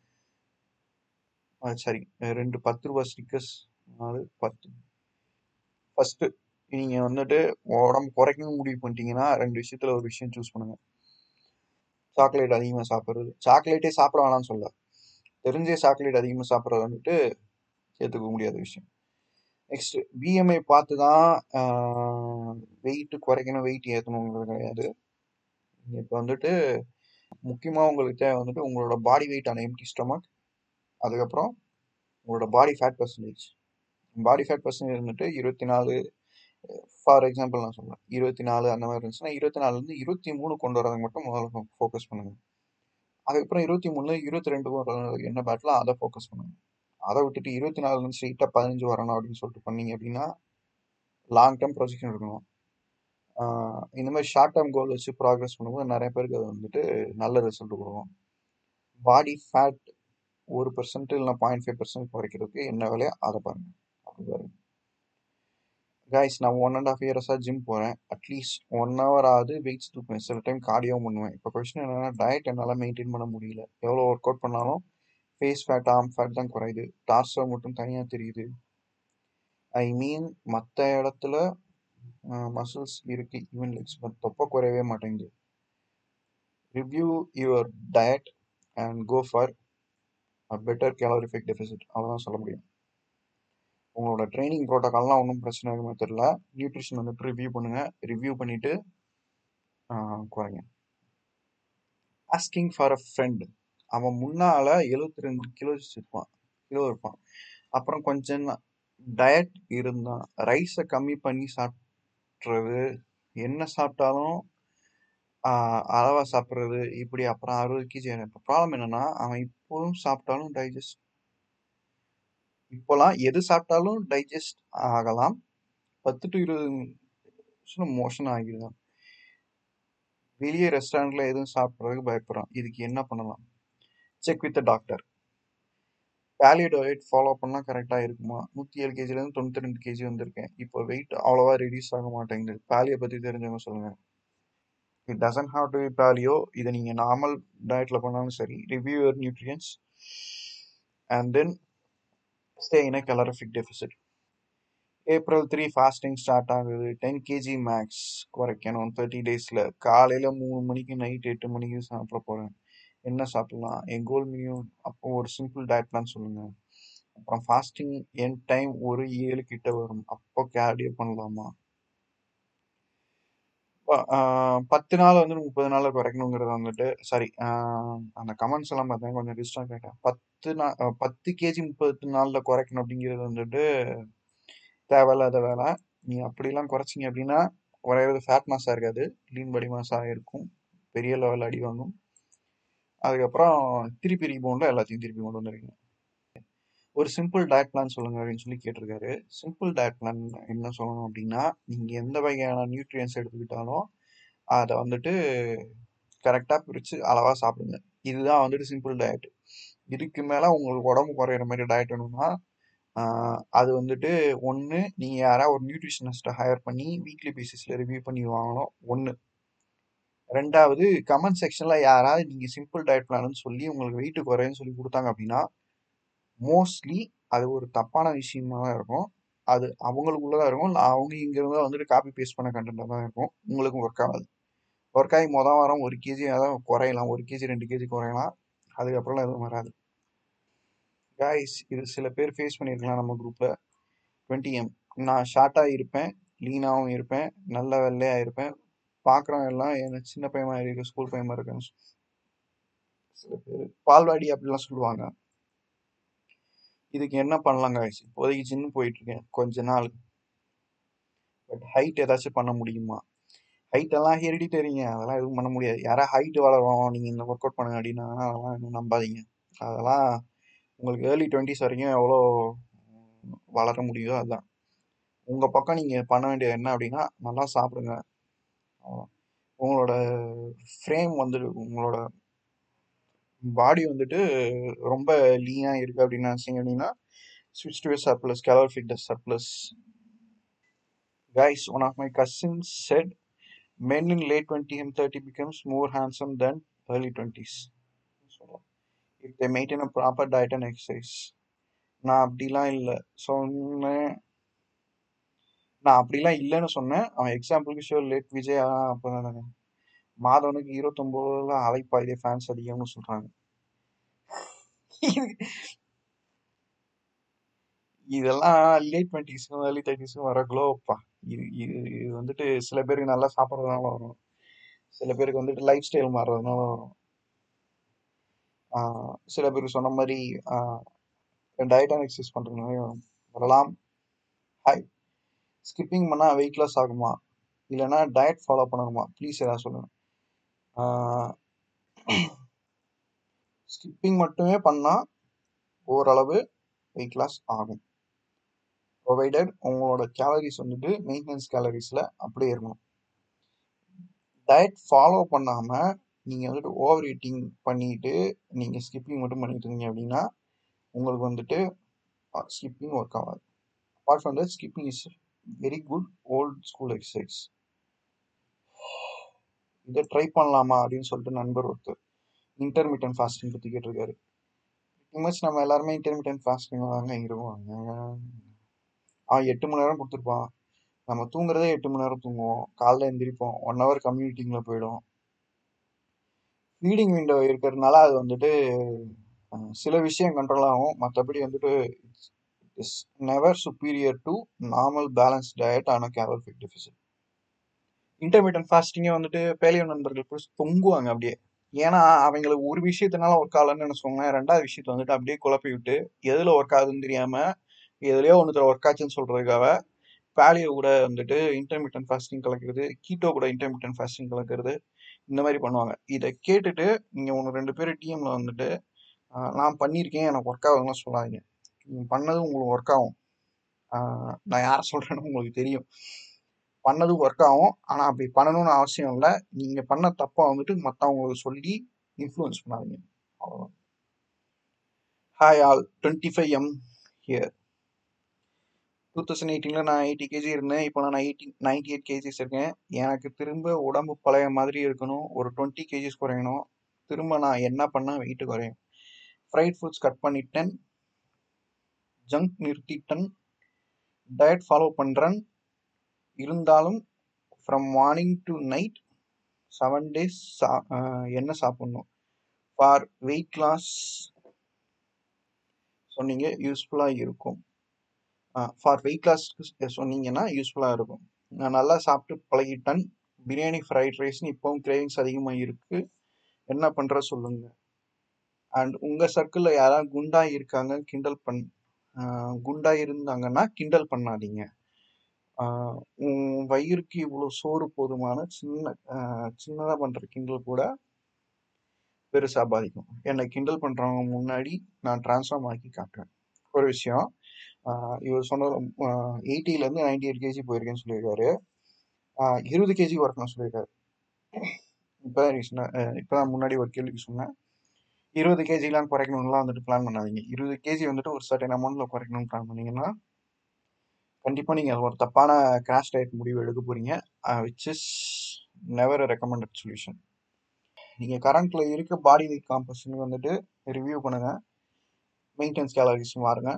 A: ஆ சாரி 2 ரூ. 10 ஸ்னிக்கர்ஸ். 4 10 ஃபர்ஸ்ட் நீங்க வந்துட்டு உடம்பு குறைக்கணும்னு முடிவு பண்ணிட்டீங்கன்னா, 2 விஷயத்துல ஒரு விஷயம் சூஸ் பண்ணுங்க. சாக்லேட் அதிகமா சாப்பிடுறது. சாக்லேட்டே சாப்பிட வேணாம்னு சொல்லல. தெரிஞ்சே சாக்லேட் அதிகமா சாப்பிடுறது வந்துட்டு ஏத்துக்க முடியாத விஷயம். நெக்ஸ்ட் பிஎம்ஐ பார்த்து தான் ஆ வெயிட் குறைக்கணும், வெயிட் ஏத்தணுங்கிறது கிடையாது. இப்ப வந்துட்டு முக்கியமா உங்களுக்கு தேவை வந்துட்டு உங்களோட body weight on empty stomach. அதுக்கப்புறம் உங்களோட body fat percentage. Body fat percentage வந்துட்டு 24 ஃபார் எக்ஸாம்பிள் நான் சொல்றேன். 24 அந்த மாதிரி இருந்துச்சுன்னா 24லேருந்து 23 கொண்டு வரதுக்கு மட்டும் முதல்ல ஃபோக்கஸ் பண்ணுங்க. அதுக்கப்புறம் 23ல 22 வர என்ன பேட்டிலோ அதை ஃபோக்கஸ் பண்ணுங்க. அதை விட்டுட்டு 24லேருந்து ஸ்ட்ரெயிட்டா 15 வரணும் அப்படின்னு சொல்லிட்டு பண்ணீங்க அப்படின்னா லாங் டேர்ம் ப்ரொஜெக்ஷன் இருக்கணும். ஆ இந்த மாதிரி ஷார்ட் டேர்ம் கோல் வச்சு ப்ராக்ரஸ் பண்ணும்போது நிறைய பேருக்கு அது வந்துட்டு நல்ல ரிசல்ட் கொடுக்கும். பாடி ஃபேட் 1% இல்லைனா 0.5% குறைக்கிறதுக்கு என்ன வேலையோ அதை பாருங்க. அப்படி பாருங்க. கைஸ் நான் ஒன் அண்ட் ஆஃப் இயர்ஸாக ஜிம் போகிறேன் அட்லீஸ்ட் ஒன் ஹவர் ஆகுது வெயிட்ஸ் தூக்குவேன் சில டைம் கார்டியோவும் பண்ணுவேன் இப்போ கொஸ்டின் என்னன்னா டயட் என்னால் மெயின்டைன் பண்ண முடியல எவ்வளோ ஒர்க் அவுட் பண்ணாலும் ஃபேஸ் ஃபேட் ஆர்ம் ஃபேட் தான் குறையுது டார்ஸோ மட்டும் தனியாக தெரியுது ஐ மீன் மற்ற இடத்துல மசில்ஸ் இருக்கு ஈவன் லெக்ஸ் பட் தொப்பை குறையவே மாட்டேங்குது review your diet and go for better calorific deficit அவ்வளோதான் சொல்ல முடியும் உங்களோட ட்ரைனிங் ப்ரோட்டோகால்லாம் ஒன்றும் பிரச்சனை இருக்குமே தெரியல நியூட்ரிஷன் வந்துட்டு ரிவ்யூ பண்ணுங்க ரிவ்யூ பண்ணிட்டு ஆஹ், குறைங்க ஆஸ்கிங் ஃபார் அ ஃப்ரெண்ட் அவன் முன்னால 72 ரெண்டு கிலோ இருப்பான் கிலோ இருப்பான் அப்புறம் கொஞ்சம் டயட் இருந்தான் ரைஸை கம்மி பண்ணி சாப்பிட்றது என்ன சாப்பிட்டாலும் ஆஹ், அளவா சாப்பிட்றது இப்படி அப்புறம் அறுபது கேஜி இப்போ ப்ராப்ளம் என்னன்னா அவன் இப்போவும் சாப்பிட்டாலும் டைஜஸ்ட் இப்போலாம் எது சாப்பிட்டாலும் டைஜஸ்ட் ஆகலாம் பத்து டு இருபது நிமிஷம் மோஷன் ஆகிடுதான் வெளியே ரெஸ்டாரண்ட்ல எதுவும் சாப்பிட்றதுக்கு பயப்படுறான் இதுக்கு என்ன பண்ணலாம் check with doctor paleo diet follow பண்ணால் கரெக்டாக இருக்குமா நூற்றி ஏழு கேஜிலேருந்து தொண்ணூற்றி ரெண்டு கேஜி வந்திருக்கேன் இப்போ வெயிட் அவ்வளோவா ரெடியூஸ் ஆக மாட்டேங்குது பேலியோ பற்றி தெரிஞ்சவங்க சொல்லுங்கள் it doesn't have to be paleo இதை நீங்கள் நார்மல் டயட்டில் பண்ணாலும் சரி review your nutrients and then stay in a calorific deficit April three fasting start ஆகுது டென் கேஜி மேக்ஸ் குறைக்கணும் தேர்ட்டி டேஸில் காலையில் மூணு மணிக்கு நைட் எட்டு மணிக்கு சாப்பிட போகிறேன் என்ன சாப்பிடலாம் என் கோல் மினிமம் அப்போ ஒரு சிம்பிள் டயட் பிளான் சொல்லுங்கள் அப்புறம் ஃபாஸ்டிங் என் டைம் ஒரு ஏழு கிட்ட வரும் அப்போ கேர்டியோ பண்ணலாமா ப- ஆஹ் பத்து நாள் வந்து முப்பது நாள் குறைக்கணுங்கிறது வந்துட்டு சாரி அந்த கமெண்ட்ஸ் எல்லாம் பார்த்தேன் கொஞ்சம் டிஸ்டர்ப் ஆகிட்டேன் பத்து நா அஹ் பத்து கேஜி முப்பது நாளில் குறைக்கணும் அப்படிங்கிறது வந்துட்டு தேவையில்லாத வேலை நீ அப்படிலாம் குறைச்சிங்க அப்படின்னா குறையிறது ஃபேட் மாஸாக இருக்காது லீன் பாடி மாஸாக இருக்கும் பெரிய லெவல் அடி வாங்கும் அதுக்கப்புறம் திருப்பி ரீபவுண்டில் எல்லாத்தையும் திருப்பி கொண்டு வந்துருக்கீங்க ஒரு சிம்பிள் டயட் பிளான் சொல்லுங்க அப்படின்னு சொல்லி கேட்டிருக்காரு சிம்பிள் டயட் பிளான் என்ன சொல்லணும் அப்படின்னா நீங்கள் எந்த வகையான நியூட்ரியன்ஸ் எடுத்துக்கிட்டாலும் அதை வந்துட்டு கரெக்டாக பிரித்து அளவாக சாப்பிடுங்க இதுதான் வந்துட்டு சிம்பிள் டயட் இதுக்கு மேலே உங்களுக்கு உடம்பு குறையிற மாதிரி டயட் வேணும்னா ஆஹ், அது வந்துட்டு ஒன்று நீங்கள் யாராவது ஒரு நியூட்ரிஷனிஸ்ட்டை ஹையர் பண்ணி வீக்லி பேசிஸில் ரிவ்யூ பண்ணி வாங்கணும் ஒன்று ரெண்டாவது கமெண்ட் செக்ஷனில் யாராவது நீங்கள் சிம்பிள் டயட் பிளான்னு சொல்லி உங்களுக்கு வெயிட் குறையுன்னு சொல்லி கொடுத்தாங்க அப்படின்னா மோஸ்ட்லி அது ஒரு தப்பான விஷயமா தான் இருக்கும் அது அவங்களுக்குள்ள தான் இருக்கும் இல்ல அவங்க இங்கிருந்து வந்துட்டு காப்பி பேஸ்ட் பண்ண கண்டென்ட்டாக தான் இருக்கும் உங்களுக்கும் ஒர்க் ஆகாது ஒர்க் ஆகி மொதல் வாரம் ஒரு கேஜி அதான் குறையலாம் ஒரு கேஜி ரெண்டு கேஜி குறையலாம் அதுக்கப்புறம்லாம் எதுவும் வராது காய்ஸ் இது சில பேர் ஃபேஸ் பண்ணியிருக்கலாம் நம்ம குரூப்பில் டுவெண்ட்டி எம் நான் ஷார்ட்டாக இருப்பேன் லீனாகவும் இருப்பேன் நல்ல வெள்ளையாக இருப்பேன் பார்க்குறவங்க எல்லாம் என்ன சின்ன பையன் மாதிரி இருக்கு ஸ்கூல் பையன் மாதிரி இருக்குன்னு சில பேர் பால்வாடி அப்படிலாம் சொல்லுவாங்க இதுக்கு என்ன பண்ணலாம் காய்ஸ் இப்போதைக்கு ஜிம் போயிட்டு இருக்கேன் கொஞ்ச நாள் பட் ஹைட் ஏதாச்சும் பண்ண முடியுமா ஹைட் எல்லாம் ஹெரிடிட்டரிங்க அதெல்லாம் எதுவும் பண்ண முடியாது யாரா ஹைட் வளரும் நீங்க இந்த ஒர்க் அவுட் பண்ணுங்க அப்படின்னா அதெல்லாம் இன்னும் நம்பாதீங்க அதெல்லாம் உங்களுக்கு ஏர்லி டுவெண்ட்டிஸ் வரைக்கும் எவ்வளோ வளர முடியுதோ அதுதான் உங்கள் பக்கம் நீங்கள் பண்ண வேண்டியது என்ன அப்படின்னா நல்லா சாப்பிடுங்க அவ்வளவுதான். உங்களோட ஃப்ரேம் வந்து உங்களோட பாடி வந்துட்டு ரொம்ப லீனாக இருக்குது அப்படின்னு நினச்சிங்க அப்படின்னா ஸ்விட்ச் to surplus calorific surplus guys one of my cousins said men in late 20 and 30 becomes more handsome than early 20s சொல்லலாம். if they maintain a proper diet and exercise நான் அப்படிலாம் இல்லை சொன்னேன் நான் அப்படிலாம் இல்லைன்னு சொன்னேன் அவன் எக்ஸாம்பிளுக்கு ஷோர் லேட் விஜய் அப்போதான் தானே மாதவனுக்கு இருபத்தொம்போதுல அலைப்பாயுதே ஃபேன்ஸ் அதிகம்னு சொல்றாங்க இது- இதெல்லாம் லேட் டுவெண்ட்டிஸ்க்கும் ஏர்லி தேர்ட்டிஸ்க்கும் வர க்ளோப்பா இது இது இது வந்துட்டு சில பேருக்கு நல்லா சாப்பிட்றதுனால வரும் சில பேருக்கு வந்துட்டு லைஃப் ஸ்டைல் மாறுறதுனால வரும் ஆஹ் சில பேருக்கு சொன்ன மாதிரி டயட் அண்ட் எக்ஸசைஸ் பண்ணுறதுனால வரும் வரலாம் ஹாய் ஸ்கிப்பிங் பண்ணால் வெயிட் லாஸ் ஆகுமா இல்லைன்னா டயட் ஃபாலோ பண்ணணுமா ப்ளீஸ் ஏதாவது சொல்லுங்க ஸ்கிப்பிங் மட்டுமே பண்ணால் ஓரளவு வெயிட் லாஸ் ஆகும் ப்ரொவைடட் உங்களோட கேலரிஸ் வந்துட்டு மெயின்டெனன்ஸ் கேலரிஸில் அப்படியே இருக்கணும் டயட் ஃபாலோ பண்ணாமல் நீங்கள் வந்துட்டு ஓவர் ஈட்டிங் பண்ணிட்டு நீங்கள் ஸ்கிப்பிங் மட்டும் பண்ணிட்டு இருந்தீங்க அப்படின்னா உங்களுக்கு வந்துட்டு ஸ்கிப்பிங் ஒர்க் ஆகாது apart from that skipping is very good old school exercise இதை ட்ரை பண்ணலாமா அப்படின்னு சொல்லிட்டு நண்பர் ஒருத்தர் இன்டர்மீடியன் ஃபாஸ்டிங் பற்றி கேட்டிருக்காரு மச் நம்ம எல்லாருமே இன்டர்மீடியன் ஃபாஸ்டிங் தாங்க இருவாங்க ஆ எட்டு மணி நேரம் கொடுத்துருப்பான் நம்ம தூங்குறதே எட்டு மணி நேரம் தூங்குவோம் காலைல எந்திரிப்போம் ஒன் ஹவர் கம்யூனிட்டிங்கில் போயிடும் ஃபீடிங் விண்டோ இருக்கிறதுனால அது வந்துட்டு அஹ், சில விஷயம் கண்ட்ரோல் ஆகும் மற்றபடி வந்துட்டு is never superior to normal balance diet ஆன கேலோரிஃபிக் டெஃபிசிட் இன்டர்மீடியன் ஃபாஸ்டிங்கே வந்துட்டு பேலியோ நண்பர்கள் கூட தொங்குவாங்க அப்படியே ஏன்னா அவங்களுக்கு ஒரு விஷயத்தினால ஒர்க் ஆகலன்னு நினைச்சுக்கோங்க ரெண்டாவது விஷயத்த வந்துட்டு அப்படியே குழப்பி விட்டு எதுல ஒர்க் ஆகுதுன்னு தெரியாம எதுலயோ ஒன்றுத்துல ஒர்க் ஆச்சுன்னு சொல்றதுக்காக பேலியோ கூட வந்துட்டு இன்டர்மீடியன் ஃபாஸ்டிங் கலக்கிறது கீட்டோ கூட இன்டர்மீடியன் ஃபாஸ்டிங் கலக்கிறது இந்த மாதிரி பண்ணுவாங்க இதை கேட்டுட்டு நீங்க ஒன்று ரெண்டு பேர் டீம்ல வந்துட்டு ஆஹ், நான் பண்ணியிருக்கேன் எனக்கு ஒர்க் ஆகுதுன்னு சொல்லாதீங்க நீங்க பண்ணது உங்களுக்கு ஒர்க் ஆகும் ஆஹ், நான் யாரை சொல்றேன்னு உங்களுக்கு தெரியும் பண்ணது ஒர்க் ஆகும் ஆனா அப்படி பண்ணணும்னு அவசியம் இல்லை நீங்க பண்ண தப்பை வந்துட்டு மற்றவங்களுக்கு சொல்லி இன்ஃப்ளூயன்ஸ் பண்ணாதீங்க அவ்வளவுதான் hi all twenty five M here two thousand எயிட்டீனில் நான் எயிட்டி கேஜி இருந்தேன் இப்போ நான் எயிட்டி நைன்டி எயிட் கேஜிஸ் இருக்கேன் எனக்கு திரும்ப உடம்பு பழைய மாதிரி இருக்கணும் ஒரு டுவெண்ட்டி கேஜிஸ் குறையணும் திரும்ப நான் என்ன பண்ணால் வெயிட் குறையும் ஃப்ரைட் ஃபுட்ஸ் கட் பண்ணிட்டேன் ஜங்க் நிறுத்திட்டேன் டயட் ஃபாலோ பண்ணுறேன் இருந்தாலும் from morning to night seven days சா என்ன சாப்பிட்ணும் ஃபார் வெயிட் லாஸ் சொன்னீங்க யூஸ்ஃபுல்லாக இருக்கும் ஃபார் வெயிட் லாஸ் சொன்னீங்கன்னா யூஸ்ஃபுல்லாக இருக்கும் நான் நல்லா சாப்பிட்டு பழகிட்டேன் பிரியாணி ஃப்ரைட் ரைஸ்னு இப்போவும் கிரேவிங்ஸ் அதிகமாக இருக்கு என்ன பண்ற சொல்லுங்க அண்ட் உங்க சர்க்கிளில் யாராவது குண்டா இருக்காங்க கிண்டல் பண் ஆஹ் குண்டா இருந்தாங்கன்னா கிண்டல் பண்ணாதீங்க ஆஹ் உன் வயிறுக்கு இவ்வளோ சோறு போதுமான சின்ன ஆஹ் சின்னதா பண்ற கிண்டல் கூட பெருசா பாதிக்கும் என்னை கிண்டல் பண்றவங்க முன்னாடி நான் டிரான்ஸ்ஃபார்ம் ஆக்கி காட்டுறேன் ஒரு விஷயம் ஆஹ் இவர் சொன்ன எயிட்டில இருந்து நைன்டி எயிட் கேஜி போயிருக்கேன்னு சொல்லியிருக்காரு ஆஹ் இருபது கேஜி ஒர்க்னு சொல்லியிருக்காரு இப்போ இப்போதான் முன்னாடி ஒரு கேள்விக்கு சொன்னேன் இருபது கேஜிலாம் குறைக்கணும்லாம் வந்துட்டு பிளான் பண்ணாதீங்க இருபது கேஜி வந்துட்டு ஒரு சர்டன் அமௌண்ட்ல குறைக்கணும்னு பிளான் பண்ணீங்கன்னா கண்டிப்பா நீங்க ஒரு தப்பான கிராஷ் டயட் முடிவு எடுக்க போறீங்க which is never recommended solution நீங்க கரண்ட்ல இருக்க பாடி வெயிட் காம்பஷன் வந்துட்டு ரிவ்யூ பண்ணுங்க மெயின்டெனன்ஸ் கேலரிஸ் மாறுங்க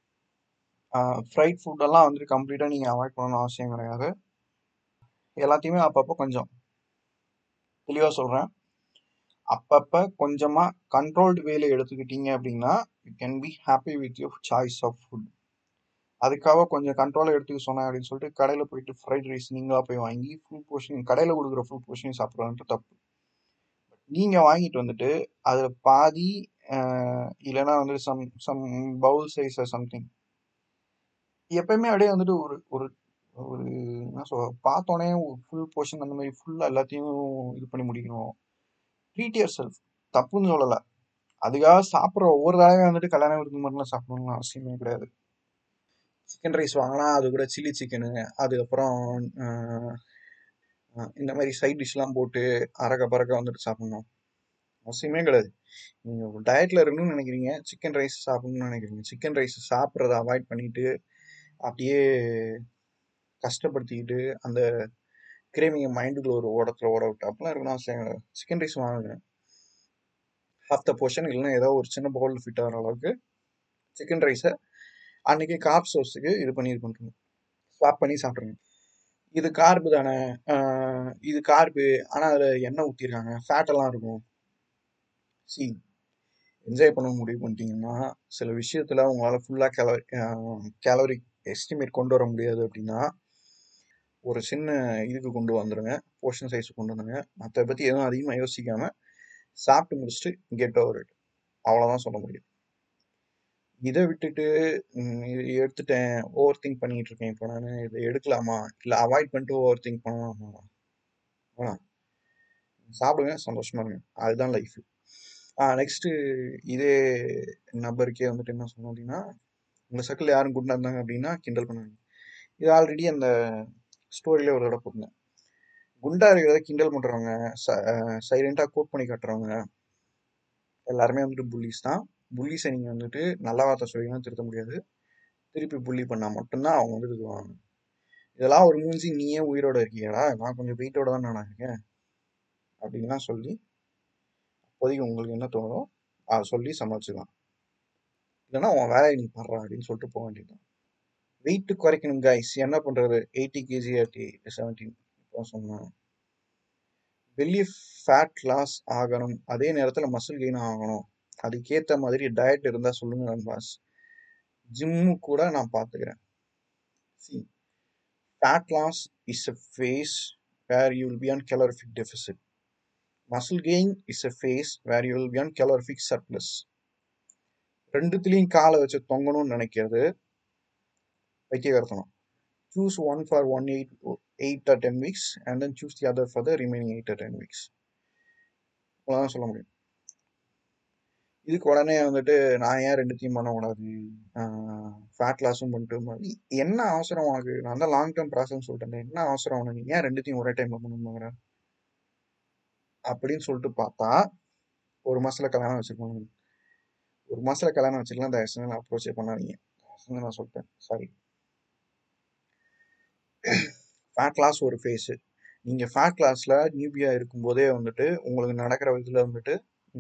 A: ஃப்ரைட் ஃபுட்டெல்லாம் வந்துட்டு கம்ப்ளீட்டாக நீங்கள் அவாய்ட் பண்ணணும்னு அவசியம் கிடையாது எல்லாத்தையுமே அப்பப்போ கொஞ்சம் தெளிவாக சொல்கிறேன் அப்பப்போ கொஞ்சமாக கண்ட்ரோல்டு வேலை எடுத்துக்கிட்டீங்க அப்படின்னா you can be happy with your choice of food அதுக்காக கொஞ்சம் கண்ட்ரோலாக எடுத்துக்க சொன்னேன் அப்படின்னு சொல்லிட்டு கடையில் போயிட்டு ஃப்ரைட் ரைஸ் நீங்களாக போய் வாங்கி ஃபுல் போர்ஷன் கடையில் கொடுக்குற ஃபுல் போர்ஷன் சாப்பிட்றதுன்ட்டு தப்பு நீங்கள் வாங்கிட்டு வந்துட்டு அதில் பாதி ஆஹ், இல்லைன்னா வந்து some some bowl size something எப்பயுமே அப்படியே வந்துட்டு ஒரு ஒரு ஒரு என்ன சொல்ற பார்த்தோன்னே ஃபுல் போர்ஷன் அந்த மாதிரி ஃபுல்லாக எல்லாத்தையும் இது பண்ணி முடிக்கணும் ட்ரீட் யர் செல்ஃப் தப்புன்னு சொல்லலை அதுக்காக சாப்பிட்ற ஒவ்வொரு தடவையும் வந்துட்டு கல்யாண விருந்து மாதிரிலாம் சாப்பிடணும்னு அவசியமே கிடையாது சிக்கன் ரைஸ் வாங்கினா அது கூட சில்லி சிக்கனு அதுக்கப்புறம் ஆஹ், ஆஹ், இந்த மாதிரி சைட் டிஷ்லாம் போட்டு அரக்க பறக்க வந்துட்டு சாப்பிடணும் அவசியமே கிடையாது நீங்க ஒரு டயட்ல இருக்கணும்னு நினைக்கிறீங்க சிக்கன் ரைஸ் சாப்பிடணும்னு நினைக்கிறீங்க சிக்கன் ரைஸ் சாப்பிட்றத அவாய்ட் பண்ணிட்டு அப்படியே கஷ்டப்படுத்திக்கிட்டு அந்த கிரேமிங்க மைண்டுக்குள்ள ஒரு ஓடத்துல ஓட விட்டு அப்படிலாம் இருக்கணும் அவசியம் கிடையாது சிக்கன் ரைஸ் வாங்குங்க ஹாஃப் த போர்ஷன் இல்லைன்னா ஏதோ ஒரு சின்ன பவுல் ஃபிட் ஆகிற அளவுக்கு சிக்கன் ரைஸை அன்னைக்கு கார்ப் சோர்ஸுக்கு இது பண்ணி இது பண்ணுறோம் ஸ்வாப் பண்ணி சாப்பிட்ருங்க இது கார்பு தானே ஆஹ் இது கார்பு ஆனால் அதில் எண்ணெய் ஊற்றிருக்காங்க ஃபேட் எல்லாம் இருக்கும் சி என்ஜாய் பண்ண முடிவு பண்ணிட்டீங்கன்னா சில விஷயத்துல உங்களால ஃபுல்லா கேலரி கேலரி எஸ்டிமேட் கொண்டு வர முடியாது அப்படின்னா ஒரு சின்ன இதுக்கு கொண்டு வந்துருங்க போர்ஷன் சைஸ் கொண்டு வந்துருங்க மற்ற பத்தி எதுவும் அதிகமா யோசிக்காம சாப்பிட்டு முடிச்சுட்டு கெட் ஓவர் இட் அவ்வளவுதான் சொல்ல முடியும் இதை விட்டுட்டு ம், இது எடுத்துட்டேன் ஓவர் திங்க் பண்ணிட்டு இருக்கேன் இப்போ நான் இதை எடுக்கலாமா இல்லை அவாய்ட் பண்ணிட்டு ஓவர் திங்க் பண்ணலாமா வேணாம் சாப்பிடுங்க சந்தோஷமா இருங்க அதுதான் லைஃப் நெக்ஸ்ட் இதே நபருக்கே வந்துட்டு என்ன சொன்னோம் அப்படின்னா உங்க சர்க்கிள் யாரும் குண்டா இருந்தாங்க அப்படின்னா கிண்டல் பண்ணுவாங்க இது ஆல்ரெடி அந்த ஸ்டோரியில ஒரு தடவை போட்டிருந்தேன் குண்டா இருக்கிறத கிண்டல் பண்றவங்க சைலண்டா கோட் பண்ணி காட்டுறவங்க எல்லாருமே வந்துட்டு புல்லிஸ் தான் புல்லிஸை நீங்க வந்துட்டு நல்ல வார்த்தை சொல்லினா திருத்த முடியாது திருப்பி புள்ளி பண்ணா மட்டும்தான் அவங்க வந்து இதுவாங்க இதெல்லாம் ஒரு மூஞ்சி நீயே உயிரோட இருக்கீங்களா நான் கொஞ்சம் வெயிட்டோட தான் நான் இருக்கேன் அப்படின்லாம் சொல்லி இப்போதைக்கு உங்களுக்கு என்ன தோணுதோ அதை சொல்லி சமாளிச்சுக்கலாம் இல்லைன்னா உன் வேலையை நீ பண்ற அப்படின்னு சொல்லிட்டு போக வேண்டியதுதான் வெயிட் குறைக்கணும் கைஸ் என்ன பண்றது எயிட்டி கேஜி ஆட்டி செவன்டீன் இப்போ சொன்னேன் வெளியே ஃபேட் லாஸ் ஆகணும் அதே நேரத்தில் மசில் கெயின் ஆகணும் அதுக்கேற்ற மாதிரி டயட் இருந்தால் சொல்லுங்க நண்பாஸ் ஜிம்மு கூட நான் பார்த்துக்கிறேன் see fat loss is a phase where you will be on calorific deficit muscle gain is a phase where you will be on calorific surplus ரெண்டுத்துலேயும் காலை வச்சு தொங்கணும்னு நினைக்கிறது வைத்தியகர்த்தனம் choose one for one eight eight or ten weeks and then choose the other for the remaining eight or ten weeks அவ்வளோதான் சொல்ல முடியும் இதுக்கு உடனே வந்துட்டு நான் ஏன் ரெண்டுத்தையும் பண்ணக்கூடாது ஃபேட் லாஸும் பண்ணிட்டு ம- என்ன அவசரம் உனக்கு நான் தான் லாங் டேர்ம் ப்ராசஸ் சொல்லிட்டேன் என்ன அவசரம் உனக்கு நீ ஏன் ரெண்டுத்தையும் ஒரே டைம்ல பண்ணணுங்கிற அப்படின்னு சொல்லிட்டு பார்த்தா ஒரு மாசத்துல கல்யாணம் வச்சிருப்பாங்க ஒரு மாசத்துல கல்யாணம் வச்சுக்கலாம் தயவு செஞ்சு அப்ரோச்சே பண்ணாதீங்க தயவு செஞ்சு நான் சொல்லிட்டேன் சாரி ஃபேட் லாஸ் ஒரு ஃபேஸு நீங்கள் ஃபேட் லாஸில் நியூபியா இருக்கும்போதே வந்துட்டு உங்களுக்கு நடக்கிற விதத்தில் வந்துட்டு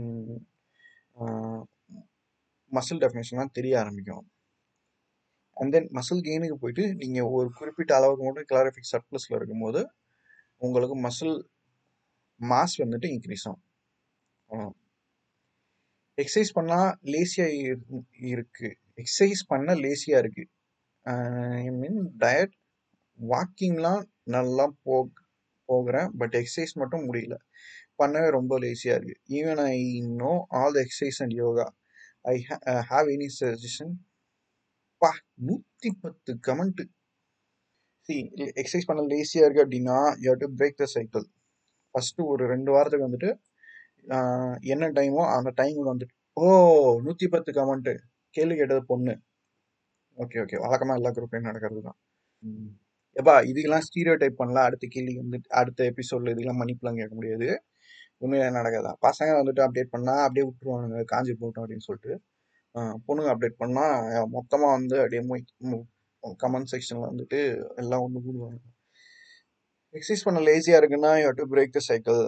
A: மசில் டெஃபினேஷன்லாம் தெரிய ஆரம்பிக்கும் அண்ட் தென் மசில் கெயினுக்கு போயிட்டு நீங்கள் ஒரு குறிப்பிட்ட அளவுக்கு மட்டும் கிளாரிஃபிக் சர்ப்ளஸில் இருக்கும்போது உங்களுக்கு மசில் மாஸ் வந்துட்டு இன்க்ரீஸ் ஆகும் எக்ஸசைஸ் பண்ணால் லேசியாக இருக்கு எக்ஸசைஸ் பண்ண லேசியாக இருக்கு ஐ மீன் டயட் வாக்கிங்லாம் நல்லா போ போகிறேன் பட் எக்ஸசைஸ் மட்டும் முடியல பண்ணவே ரொம்ப லேசியாக இருக்கு even I know all the exercise and yoga I have any suggestion பா நூற்றி பத்து கமெண்ட் சி எக்ஸசைஸ் பண்ண லேசியாக இருக்கு அப்படின்னா you to break the cycle first ஒரு ரெண்டு வாரத்துக்கு வந்துட்டு ஆஹ், என்ன டைமோ அந்த டைமுக்கு வந்துட்டு ஓ நூற்றி பத்து கமெண்ட்டு கேள்வி கேட்டது பொண்ணு ஓகே ஓகே வழக்கமாக எல்லா குரூப்லையும் நடக்கிறது தான் எப்பா இதுக்கெல்லாம் ஸ்டீரியோ டைப் பண்ணலாம் அடுத்த கேள்வி வந்து அடுத்த எபிசோட்ல இதெல்லாம் மன்னிப்புலாம் கேட்க முடியாது உண்மையில நடக்காதா பசங்க வந்துட்டு அப்டேட் பண்ணா அப்படியே விட்டுருவானுங்க காஞ்சி போட்டோம் அப்படின்னு சொல்லிட்டு ஆஹ் பொண்ணுங்க அப்டேட் பண்ணா அஹ் மொத்தமா வந்து அப்படியே கமெண்ட் செக்ஷன்ல வந்துட்டு எல்லாம் ஒன்று கூடுவாங்க எக்ஸசைஸ் பண்ண லேசியா இருக்குன்னா you to break the cycle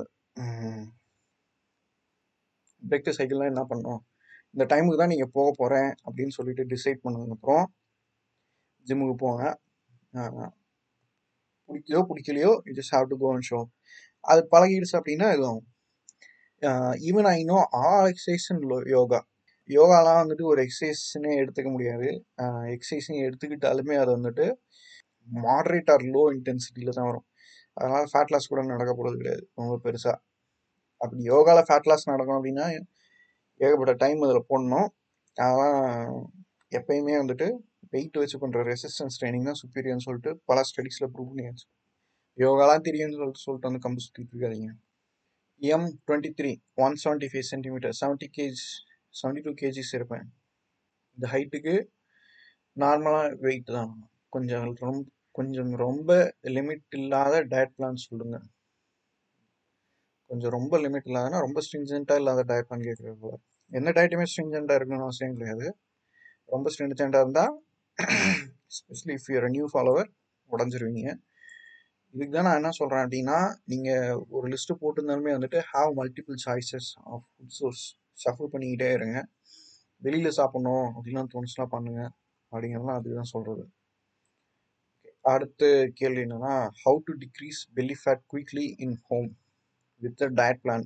A: break the சைக்கிள்னா என்ன பண்ணணும் இந்த டைமுக்கு தான் நீங்க போக போறேன் அப்படின்னு சொல்லிட்டு டிசைட் பண்ணதுக்கப்புறம் ஜிம்முக்கு போங்க ஆஹ் பிடிக்குதோ பிடிக்கலையோ இது just to go and show அது பழகிடுச்சு அப்படின்னா இதுவும் even I know all exercise yoga யோகாலாம் வந்துட்டு ஒரு எக்ஸசைஸ்னே எடுத்துக்க முடியாது எக்ஸசைஸையும் எடுத்துக்கிட்டாலுமே அது வந்துட்டு மாடரேட் ஆர் லோ இன்டென்சிட்டியில் தான் வரும் அதனால ஃபேட் லாஸ் கூட நடக்க போகிறது கிடையாது ரொம்ப பெருசாக அப்படி யோகாவில் ஃபேட் லாஸ் நடக்கணும் அப்படின்னா ஏகப்பட்ட டைம் அதில் போடணும் அதெல்லாம் எப்பயுமே வந்துட்டு வெயிட் வச்சு பண்ணுற ரெசிஸ்டன்ஸ் ட்ரைனிங் தான் சுப்பீரியர்னு சொல்லிட்டு பல ஸ்டடீஸில் ப்ரூவ் பண்ணியாச்சு யோகாலாம் தெரியும்னு சொல்லிட்டு சொல்லிட்டு வந்து கம்பு சுற்றிட்டு இருக்காதீங்க M twenty three one seventy five centimetre seventy KG seventy two KGs இருப்பேன் இந்த ஹைட்டுக்கு நார்மலாக வெயிட் தான் கொஞ்சம் ரொம்ப கொஞ்சம் ரொம்ப லிமிட் இல்லாத டயட் பிளான் சொல்லுங்க கொஞ்சம் ரொம்ப லிமிட் இல்லாதனா ரொம்ப ஸ்ட்ரிஞ்சென்ட்டாக இல்லாத டயட் பிளான் கேட்குறது போல எந்த டயட்டுமே ஸ்ட்ரிஞ்சென்ட்டாக இருக்கணும்னு அவசியம் கிடையாது ரொம்ப ஸ்ட்ரிஞ்சென்ட்டாக இருந்தால் especially if your new follower உடஞ்சிருவீங்க இதுக்கு தான் நான் என்ன சொல்கிறேன் அப்படின்னா நீங்கள் ஒரு லிஸ்ட்டு போட்டிருந்தாலுமே வந்துட்டு have multiple choices of food source shuffle பண்ணிக்கிட்டே இருங்க வெளியில் சாப்பிட்ணும் அப்படிலாம் தோணுச்சுனா பண்ணுங்க அப்படிங்கிறதுலாம் அதுக்கு தான் சொல்கிறது அடுத்த கேள்வி என்னன்னா how to decrease belly fat quickly in home with a diet plan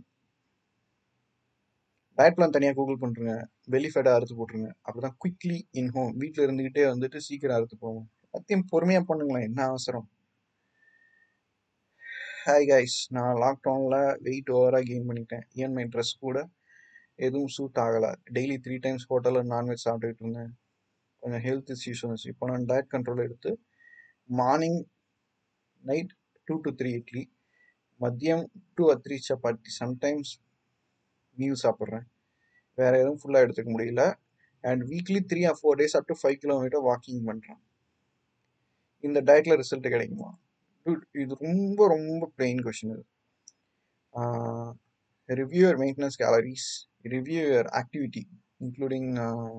A: diet plan தனியாக கூகுள் பண்ணுறேங்க பெல்லி ஃபேட்டை அறுத்து போட்டுருங்க அப்போ தான் குயிக்லி இன் ஹோம் வீட்டில் இருந்துக்கிட்டே வந்துட்டு சீக்கிரம் அறுத்து போகும் எல்லாத்தையும் பொறுமையாக பண்ணுங்களேன் என்ன அவசரம் ஹாய் கைஸ் நான் லாக்டவுனில் வெயிட் ஓவராக கெயின் பண்ணிட்டேன் ஈவன் மை ட்ரெஸ் கூட எதுவும் சூட் ஆகலை டெய்லி த்ரீ டைம்ஸ் ஹோட்டலில் நான்வெஜ் சாப்பிட்டுக்கிட்டு இருந்தேன் கொஞ்சம் ஹெல்த் இஷ்யூஸ் வந்துச்சு இப்போ நான் டயட் கண்ட்ரோல் எடுத்து morning night two to three idli மதியம் two or three chapati sometimes meal சாப்பிட்றேன் வேற எதுவும் ஃபுல்லாக எடுத்துக்க முடியல and weekly three or four days up to five kilometre walking பண்ணுறேன் இந்த டயட்ல ரிசல்ட் கிடைக்குமா Dude, இது ரொம்ப ரொம்ப பிளெயின் கொஷின் இது review your maintenance calories review your activity including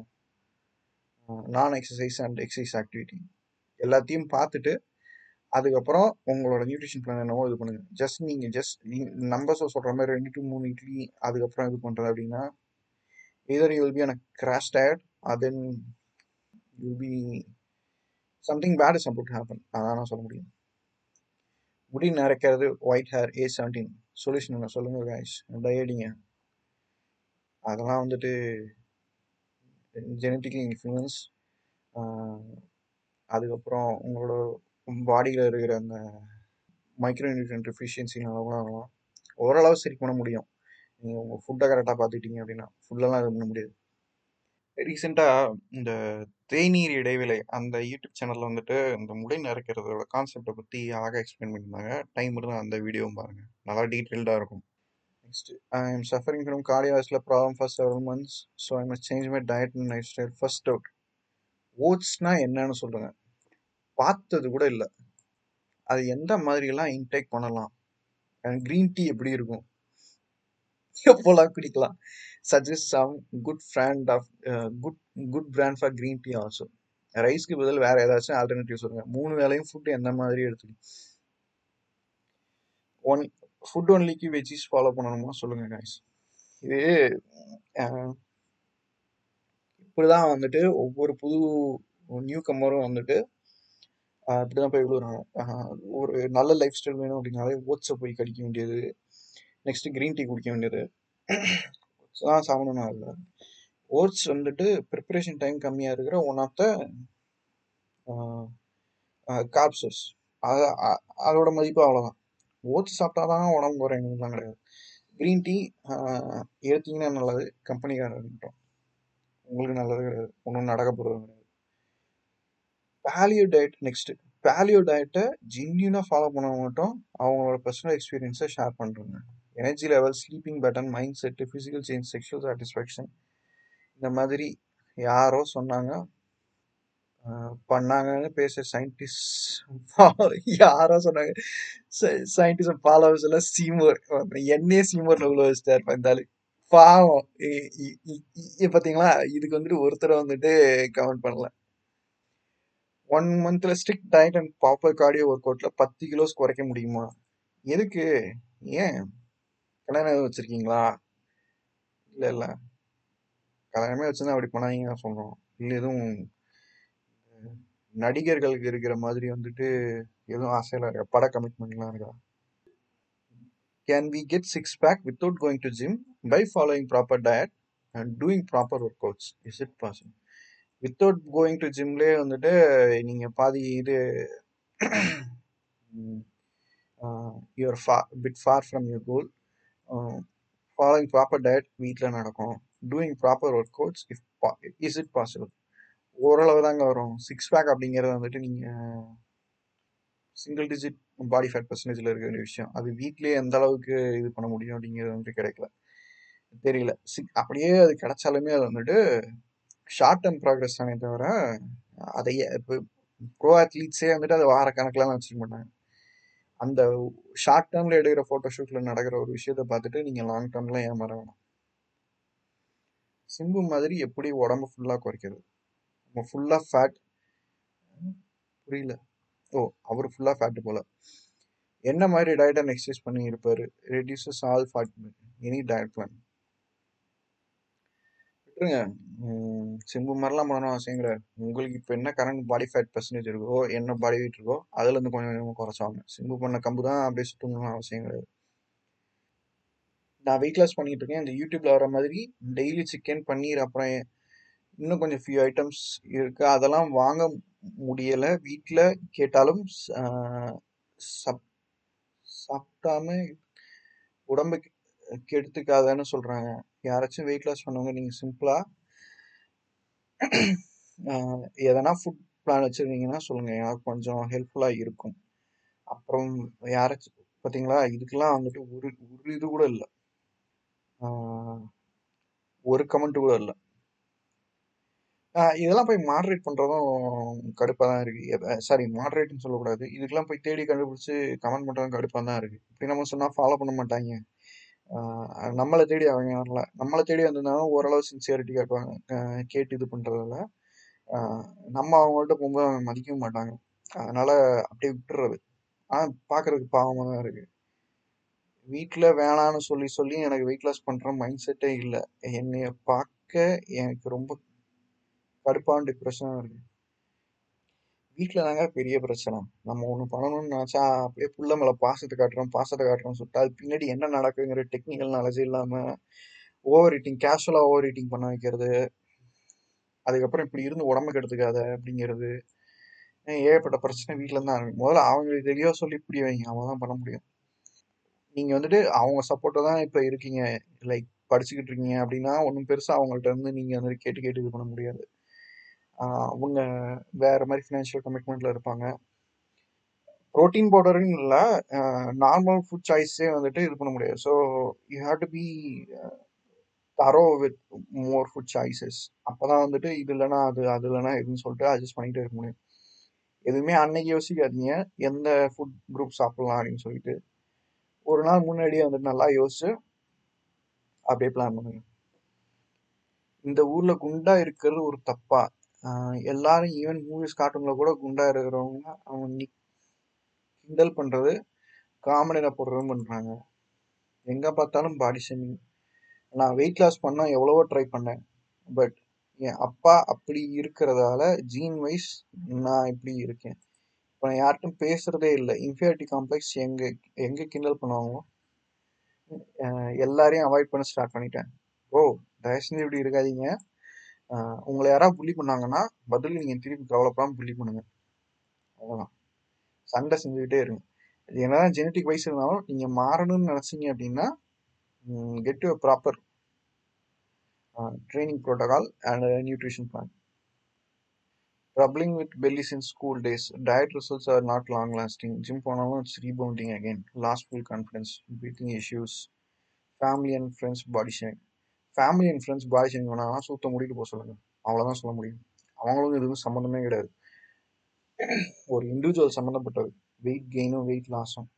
A: நான் எக்ஸசைஸ் அண்ட் எக்ஸசைஸ் ஆக்டிவிட்டி எல்லாத்தையும் பார்த்துட்டு அதுக்கப்புறம் உங்களோட நியூட்ரிஷன் பிளான் என்னவோ இது பண்ணுங்க ஜஸ்ட் நீங்கள் ஜஸ்ட் நம்பர்ஸை சொல்கிற மாதிரி ரெண்டு டு மூணு இட்லி அதுக்கப்புறம் இது பண்ணுறது அப்படின்னா either you will be on a crash diet or then you'll be something bad is about to happen அதான் நான் சொல்ல முடியும் முடி நரைக்கிறது white hair age seventeen solution என்ன சொல்லுங்க guys டயடிங்க அதெல்லாம் வந்துட்டு ஜெனட்டிக்கலி இன்ஃப்ளூயன்ஸ் அதுக்கப்புறம் உங்களோட பாடியில் இருக்கிற அந்த மைக்ரோ நியூட்ரியன் டெஃபிஷியன்சினால கூட ஆகலாம் ஓரளவு சரி பண்ண முடியும் நீங்கள் உங்கள் ஃபுட்டை கரெக்டாக பார்த்துக்கிட்டீங்க அப்படின்னா ஃபுட்டெல்லாம் இது பண்ண முடியாது ரீசெண்டாக இந்த தேநீர் இடைவேளை அந்த யூடியூப் சேனலில் வந்துட்டு இந்த முடி நரைக்கிறதோட கான்செப்டை பற்றி அழகாக எக்ஸ்பிளைன் பண்ணியிருந்தாங்க டைம் இருந்தால் அந்த வீடியோவும் பாருங்கள் நல்லா டீட்டெயில்டாக இருக்கும் next I am suffering from கார்டியாஸ்ல problem for several months so I must change my diet and lifestyle first out ஓட்ஸ்னா என்னன்னு சொல்லுங்க பார்த்தது கூட இல்லை அது எந்த மாதிரியெல்லாம் இன்டேக் பண்ணலாம் அண்ட் க்ரீன் டீ எப்படி இருக்கும் எப்போல்லாம் குடிக்கலாம் suggest some good brand of good good brand for green tea also ரைஸ்க்கு பதில் வேற ஏதாச்சும் ஆல்டர்னேட்டிவ் சொல்லுங்க மூணு வேளையும் ஃபுட் எந்த மாதிரி எடுத்துக்கணும் ஒன் ஃபுட் ஒன்லிக்கு வெஜ்ஜிஸ் ஃபாலோ பண்ணணுமா சொல்லுங்க guys இது அஹ், இப்படிதான் வந்துட்டு ஒவ்வொரு புது நியூ கம்மரும் வந்துட்டு அஹ், இப்படிதான் போய் விழுறாங்க அஹ், ஒரு நல்ல லைஃப் ஸ்டைல் வேணும் அப்படின்னாலே ஓட்ஸை போய் கடிக்க வேண்டியது நெக்ஸ்ட் க்ரீன் டீ குடிக்க வேண்டியது தான் சாப்பிடணும் இல்லை ஓட்ஸ் வந்துட்டு ப்ரிப்பரேஷன் டைம் கம்மியாக இருக்கிற ஒன் ஆஃப் த கார்ப்சஸ் அது அ- அதோட மதிப்பு அவ்வளோதான் ஓட்ஸ் சாப்பிட்டா தான் உடம்பு குறையணும்லாம் கிடையாது க்ரீன் டீ எடுத்தீங்கன்னா நல்லது கம்பெனிக்காரர் இருக்கட்டும் உங்களுக்கு நல்லது கிடையாது ஒன்றும் நடக்க போகிறது கிடையாது பேலியோ டயட் நெக்ஸ்ட் பேலியோ டயட்டை ஜென்யூனாக ஃபாலோ பண்ணவங்க மட்டும் அவங்களோட பர்சனல் எக்ஸ்பீரியன்ஸை ஷேர் பண்ணுறாங்க energy level sleeping pattern mindset physical change sexual satisfaction இந்த மாதிரி யாரோ சொன்னாங்க அஹ் பண்ணாங்கன்னு பேச சயின்டிஸ்ட் யாரோ சொன்னாங்க சயின்டிஸ்ட் ஃபாலோவர்ஸ் எல்லாம் சீமோர் என்னையே சீமோர்ல உள்ள வச்சுட்டாரு இருந்தாலு பாவம் இ- இ- இ- இ- பாத்தீங்களா இதுக்கு வந்துட்டு ஒருத்தரை வந்துட்டு கமெண்ட் பண்ணல ஒன் மந்த்ல strict diet and proper cardio work அவுட்ல பத்து கிலோஸ் குறைக்க முடியுமா எதுக்கு ஏன் கல்யாணம் வச்சிருக்கீங்களா இல்ல இல்ல கல்யாணமே வச்சிருந்தா அப்படி பண்ணாதீங்க தான் சொல்றோம் இல்ல எதுவும் நடிகர்களுக்கு இருக்கிற மாதிரி வந்துட்டு எதுவும் ஆசையெல்லாம் இருக்கா பட கமிட்மெண்ட்லாம் இருக்கா can we get six pack without going to gym by following proper diet and doing proper workouts is it possible without going to ஜிம்லேயே வந்துட்டு நீங்கள் பாதி இது you're far bit far from your goal following proper diet வீட்டில் நடக்கும் doing proper workouts if is it possible ஓரளவு தாங்க வரும் சிக்ஸ் பேக் அப்படிங்கிறது வந்துட்டு நீங்கள் சிங்கிள் டிஜிட் பாடி ஃபேட் பர்சன்டேஜில் இருக்க வேண்டிய விஷயம் அது வீட்லேயே எந்த அளவுக்கு இது பண்ண முடியும் அப்படிங்கிறது வந்துட்டு கிடைக்கல தெரியல சி அப்படியே அது கிடைச்சாலுமே அது வந்துட்டு ஷார்ட் டேர்ம் ப்ராக்ரஸ் தானே தவிர அதையே இப்போ ப்ரோ அத்லீட்ஸே வந்துட்டு அதை வார கணக்கெலாம் வச்சுக்க மாட்டாங்க அந்த ஷார்ட் டேர்மில் எடுக்கிற ஃபோட்டோ ஷூட்டில் நடக்கிற ஒரு விஷயத்த பார்த்துட்டு நீங்கள் லாங் டேர்ம்லாம் ஏமாற வேணாம் சிம்பு மாதிரி எப்படி உடம்பு ஃபுல்லாக குறைக்கிறது நம்ம ஃபுல்லாக ஃபேட் புரியல ஓ அவர் ஃபுல்லாக ஃபேட்டு போல என்ன மாதிரி டயட் அண்ட் எக்ஸசைஸ் பண்ணி இருப்பாரு reduces all fat any diet plan விட்டுருங்க ம், சிம்பு மாதிரிலாம் பண்ணணும் அவசியம் கிடையாது உங்களுக்கு இப்போ என்ன கரண்ட் பாடி ஃபேட் பர்சன்டேஜ் இருக்கோ என்ன பாடி வெயிட் இருக்கோ அதுலேருந்து கொஞ்சம் கொஞ்சமாக குறைச்சாங்க சிம்பு பண்ண கம்பு தான் அப்படியே சுத்தணும்னு அவசியம் கிடையாது நான் வெயிட் லாஸ் பண்ணிட்டு இருக்கேன் இந்த யூடியூப்ல வர மாதிரி டெய்லி சிக்கன் பன்னீர் அப்புறம் இன்னும் கொஞ்சம் ஃபியூ ஐட்டம்ஸ் இருக்கு அதெல்லாம் வாங்க முடியல வீட்டில் கேட்டாலும் ஸ்- ஆஹ் சாப்- சாப்பிடாம உடம்புக்கு கெடுத்துக்காதன்னு சொல்றாங்க யாராச்சும் வெயிட் லாஸ் பண்ணவங்க நீங்க சிம்பிளா எதனா ஃபுட் பிளான் வச்சிருந்தீங்கன்னா சொல்லுங்க எனக்கு கொஞ்சம் ஹெல்ப்ஃபுல்லா இருக்கும் அப்புறம் யாராச்சும் பாத்தீங்களா இதுக்கெல்லாம் வந்துட்டு ஒரு ஒரு இது கூட இல்லை ஒரு கமெண்ட் கூட இல்லை இதெல்லாம் போய் மாடரேட் பண்றதும் கடுப்பா தான் இருக்கு சாரி மாடரேட்னு சொல்லக்கூடாது இதுக்கெல்லாம் போய் தேடி கண்டுபிடிச்சு கமெண்ட் பண்றதும் கடுப்பா தான் இருக்கு இப்படி நம்ம சொன்னா ஃபாலோ பண்ண மாட்டாங்க ஆஹ் நம்மளை தேடி அவங்க வரல நம்மளை தேடி வந்திருந்தாலும் ஓரளவு சின்சியரிட்டி காட்டுவாங்க ஆஹ் கேட்டு இது பண்றதுல ஆஹ் நம்ம அவங்கள்ட்ட போகும்போது அவங்க மதிக்கவும் மாட்டாங்க அதனால அப்படியே விட்டுறது ஆனா பாக்குறதுக்கு பாவமா தான் இருக்கு வீட்ல வேணான்னு சொல்லி சொல்லி எனக்கு வெயிட் லாஸ் பண்ற மைண்ட் செட்டே இல்லை என்னைய பார்க்க எனக்கு ரொம்ப கடுப்பான டிப்ரெஷனா இருக்கு வீட்ல தாங்க பெரிய பிரச்சனை நம்ம ஒண்ணு பண்ணணும்னு நினைச்சா அப்படியே புள்ள மேல பாசத்தை காட்டுறோம் பாசத்தை காட்டுறோம்னு சொல்லிட்டு அது பின்னாடி என்ன நடக்குங்கிற டெக்னிக்கல் நாலேஜ் இல்லாம ஓவர் ஈட்டிங் கேஷுவலா ஓவர் ஈட்டிங் பண்ண வைக்கிறது அதுக்கப்புறம் இப்படி இருந்து உடம்பு கெடுத்துக்காத அப்படிங்கிறது ஏன் ஏகப்பட்ட பிரச்சனை வீட்ல இருந்து தான் ஆரம்பிக்கும் முதல்ல அவங்களுக்கு தெளிவா சொல்லி புரிய வைங்க அவங்க தான் பண்ண முடியும் நீங்க வந்துட்டு அவங்க சப்போர்ட்டா தான் இப்ப இருக்கீங்க லைக் படிச்சுக்கிட்டு இருக்கீங்க அப்படின்னா ஒன்றும் பெருசா அவங்கள்ட்ட இருந்து நீங்க வந்துட்டு கேட்டு கேட்டு இது பண்ண முடியாது ஆஹ் அவங்க வேற மாதிரி ஃபினான்ஷியல் கமிட்மெண்ட்ல இருப்பாங்க ப்ரோட்டீன் பவுடர்னு இல்லை நார்மல் ஃபுட் சாய்ஸே வந்துட்டு இது பண்ண முடியாது so you have to be thorough with more food choices அப்பதான் வந்துட்டு இது இல்லைன்னா அது அது இல்லைன்னா எதுன்னு சொல்லிட்டு அட்ஜஸ்ட் பண்ணிட்டே இருக்க முடியும் எதுவுமே அன்னைக்கு யோசிக்காதீங்க எந்த ஃபுட் குரூப் சாப்பிடலாம் அப்படின்னு சொல்லிட்டு ஒரு நாள் முன்னாடியே வந்துட்டு நல்லா யோசிச்சு அப்படியே பிளான் பண்ணுங்க இந்த ஊர்ல குண்டா இருக்கிறது ஒரு தப்பா ஆஹ் எல்லாரும் ஈவன் மூவிஸ் கார்ட்டூன்ல கூட குண்டா இருக்கிறவங்க அவங்க நி- கிண்டல் பண்றது காமெடியில போடுறதும் பண்றாங்க எங்க பார்த்தாலும் பாடி ஷேமிங் நான் வெயிட் லாஸ் பண்ண எவ்வளவோ ட்ரை பண்ணேன் பட் என் அப்பா அப்படி இருக்கிறதால ஜீன் வைஸ் நான் இப்படி இருக்கேன் இப்போ நான் யார்கிட்டும் பேசுறதே இல்லை இன்ஃபியாரிட்டி காம்ப்ளெக்ஸ் எங்க எங்க கிண்டல் பண்ணுவாங்களோ அஹ் எல்லாரையும் அவாய்ட் பண்ண ஸ்டார்ட் பண்ணிட்டேன் ஓ தயவு செஞ்சு இப்படி இருக்காதீங்க அஹ் உங்களை யாராவது புள்ளி பண்ணாங்கன்னா பதில் நீங்க திருப்பி கவலைப்படாம புள்ளி பண்ணுங்க அவ்வளவுதான் சண்டை செஞ்சுக்கிட்டே இருங்க இது என்னதான் ஜெனட்டிக் வைஸ் இருந்தாலும் நீங்க மாறணும்னு நினைச்சீங்க அப்படின்னா get to proper training protocol and nutrition plan Troubling with belly since school days. Diet results are not long lasting. Gym போனாலும் it's rebounding again. Lost full confidence. Breathing issues. Family and friends body shaming. Family and friends body shaming பண்ணாங்கன்னா சுத்த முடிட்டு போக சொல்லுங்க அவ்வளோதான் சொல்ல முடியும் அவங்களுக்கும் இதுவும் சம்மந்தமே கிடையாது ஒரு இண்டிவிஜுவல் சம்மந்தப்பட்டது வெயிட் கெயினும் வெயிட் லாஸும்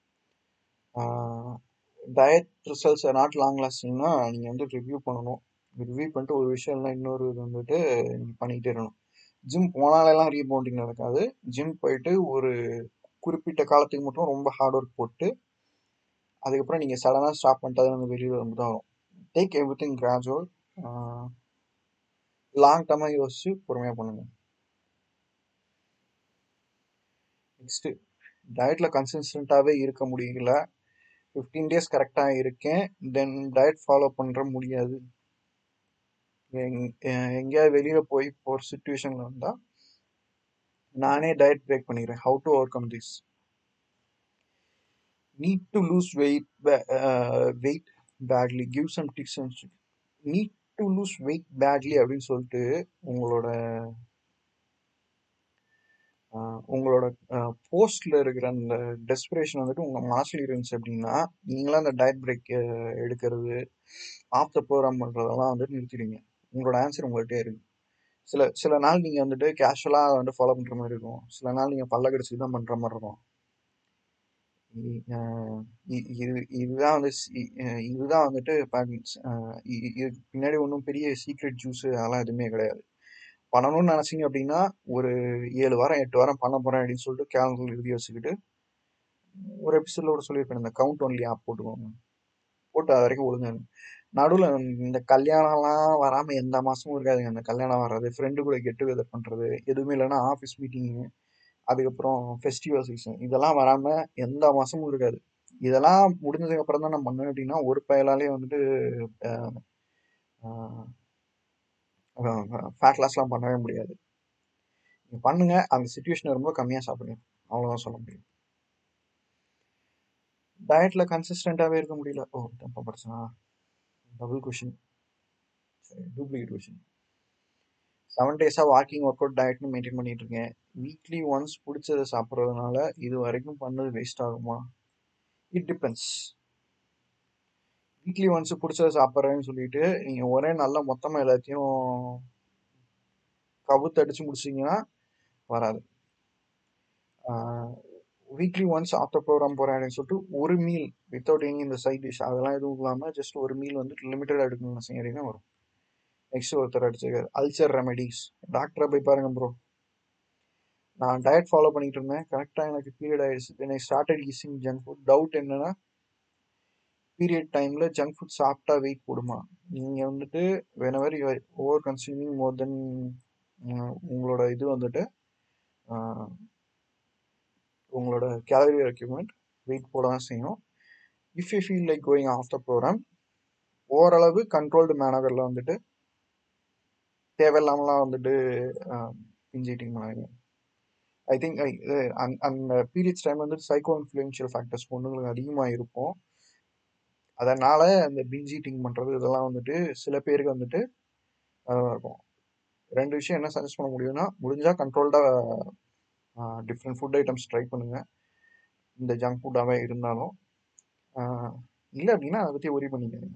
A: டயட் ரிசல்ட்ஸ் நாட் லாங் லாஸ்டிங்னா நீங்கள் வந்து ரிவ்யூ பண்ணணும் ரிவ்யூ பண்ணிட்டு ஒரு விஷயம் இல்லை இன்னொரு இது வந்துட்டு நீங்கள் பண்ணிக்கிட்டே இருக்கணும் ஜிம் போனாலெல்லாம் ரீபவுண்டிங் நடக்காது ஜிம் போயிட்டு ஒரு குறிப்பிட்ட காலத்துக்கு மட்டும் ரொம்ப ஹார்ட் ஒர்க் போட்டு அதுக்கப்புறம் நீங்கள் சடனாக ஸ்டாப் பண்ணிட்டு அது வந்து வெளியில் வந்து தான் வரும் take everything gradual long டர்மாக யோசிச்சு பொறுமையாக பண்ணுங்க நெக்ஸ்ட்டு டயட்டில் கன்சிஸ்டண்ட்டாகவே இருக்க முடியல ஃபிஃப்டீன் டேஸ் கரெக்டாக இருக்கேன் தென் டயட் ஃபாலோ பண்ணுற முடியாது எங்- எ- எங்கேயாவது வெளியில் போய் போகிற சுச்சுவேஷனில் இருந்தால் நானே டயட் பிரேக் பண்ணிடுறேன் how to overcome this need to lose weight weight badly give some tips and need to lose weight badly அப்படின்னு சொல்லிட்டு உங்களோட உங்களோட போஸ்ட்ல இருக்கிற அந்த டெஸ்பிரேஷன் வந்துட்டு உங்க மனசுல இருந்துச்சு அப்படின்னா நீங்களா அந்த டயட் பிரேக் எடுக்கிறது ஆஃப் த ப்ரோக்ராம் பண்றதெல்லாம் வந்துட்டு நிறுத்திடுங்க உங்களோட ஆன்சர் உங்கள்கிட்டயே இருக்கு சில சில நாள் நீங்க வந்துட்டு கேஷுவலா வந்து ஃபாலோ பண்ற மாதிரி இருக்கும் சில நாள் நீங்க பல்ல கடிச்சு தான் பண்ற மாதிரி இருக்கும் இ- அஹ் இ- இது இதுதான் வந்து சி- அஹ் இதுதான் வந்துட்டு patterns. அஹ் இ- இ- இதுக்கு பின்னாடி ஒன்றும் பெரிய சீக்ரெட் ஜூஸ் அதெல்லாம் எதுவுமே கிடையாது பண்ணணும்னு நினைச்சீங்க அப்படின்னா ஒரு ஏழு வாரம் எட்டு வாரம் பண்ண போறேன் அப்படின்னு சொல்லிட்டு கேலண்டர் எழுதி வச்சுக்கிட்டு ஒரு எபிசோட்ல கூட சொல்லியிருப்பேன் இந்த கவுண்ட் ஒன்லி ஆப் போட்டுக்கோங்க போட்டு அது வரைக்கும் ஒழுங்கா இருங்க. நடுவுல இந்த கல்யாணம்லாம் வராம எந்த மாசமும் இருக்காதுங்க அந்த கல்யாணம் வர்றது ஃப்ரெண்டு கூட கெட் டுகெதர் பண்றது எதுவுமே இல்லைன்னா ஆஃபீஸ் மீட்டிங் அதுக்கப்புறம் ஃபெஸ்டிவல் சீசன் இதெல்லாம் வராம எந்த மாசமும் இருக்காது இதெல்லாம் முடிஞ்சதுக்கு அப்புறம் தான் நான் பண்ணேன் அப்படின்னா ஒரு பயலாலே வந்துட்டு ஃபேட் லாஸ்லாம் பண்ணவே முடியாது நீங்க பண்ணுங்க அந்த சுச்சுவேஷன் ரொம்ப கம்மியா சாப்பிடுங்க அவ்வளவுதான் சொல்ல முடியும் டயட்ல கன்சிஸ்டன்டாவே இருக்க முடியல ஓ தப்பா படிச்சா டபுள் கொஷின் சரி டூப்ளிகேட் கொஷின் செவன் டேஸா வாக்கிங் ஒர்க் அவுட் டயட்னு மெயின்டைன் பண்ணிட்டு இருக்கேன் வீக்லி ஒன்ஸ் பிடிச்சதை சாப்பிட்றதுனால இது வரைக்கும் பண்ணது வேஸ்ட் ஆகுமா இட் டிபெண்ட்ஸ் வீக்லி ஒன்ஸ் பிடிச்சதை சாப்பிட்றேன்னு சொல்லிட்டு நீங்க ஒரே நாள்ல மொத்தமா எல்லாத்தையும் கவுத்து அடிச்சு முடிச்சீங்கன்னா வராது வீக்லி ஒன்ஸ் ஆஃப்டர் ப்ரோக்ராம் போறேன் அப்படின்னு சொல்லிட்டு ஒரு மீல் வித்தவுட் எனி இந்த சைட் டிஷ் அதெல்லாம் எதுவும் இல்லாம ஜஸ்ட் ஒரு மீல் வந்துட்டு லிமிட்டடா எடுக்கணும்னு செய்யறீங்கன்னா வரும் நெக்ஸ்ட் ஒருத்தர் அடிச்சிருக்காரு அல்சர் ரெமெடிஸ் டாக்டரை போய் பாருங்க ப்ரோ நான் டயட் ஃபாலோ பண்ணிட்டு இருந்தேன் கரெக்டாக எனக்கு பீரியட் ஆயிடுச்சு தென் ஐ ஸ்டார்டட் ஈஸிங் ஜங்க் ஃபுட் டவுட் என்னன்னா பீரியட் டைம்ல ஜங்க் ஃபுட் சாப்பிட்டா வெயிட் போடுமா நீங்க வந்துட்டு whenever you over consuming more then உங்களோட இது வந்துட்டு ஆஹ், உங்களோட கேலரி ரெக்யூப்மெண்ட் வெயிட் போட தான் செய்யும் if you feel like going after programme ஓரளவு கண்ட்ரோல்டு மேனரில் வந்துட்டு தேவையில்லாமலாம் வந்துட்டு பிஞ்சிட்டிங் பண்ணாங்க ஐ திங்க் அந்த பீரியட்ஸ் டைம் வந்து சைக்கோ இன்ஃப்ளூயன்ஷியல் ஃபேக்டர்ஸ் பொண்ணுங்களுக்கு அதிகமாக இருக்கும் அதனால அந்த பிஞ்ச் ஈட்டிங் பண்றது இதெல்லாம் வந்துட்டு சில பேருக்கு வந்துட்டு அஹ், இருக்கும் ரெண்டு விஷயம் என்ன சஜஸ்ட் பண்ண முடியும்னா முடிஞ்சா கண்ட்ரோல்டா டிஃப்ரெண்ட் ஃபுட் ஐட்டம்ஸ் ட்ரை பண்ணுங்க இந்த ஜங்க் ஃபுட்டாகவே இருந்தாலும் ஆஹ், இல்லை அப்படின்னா அதை பற்றி ஒரி பண்ணிக்காதீங்க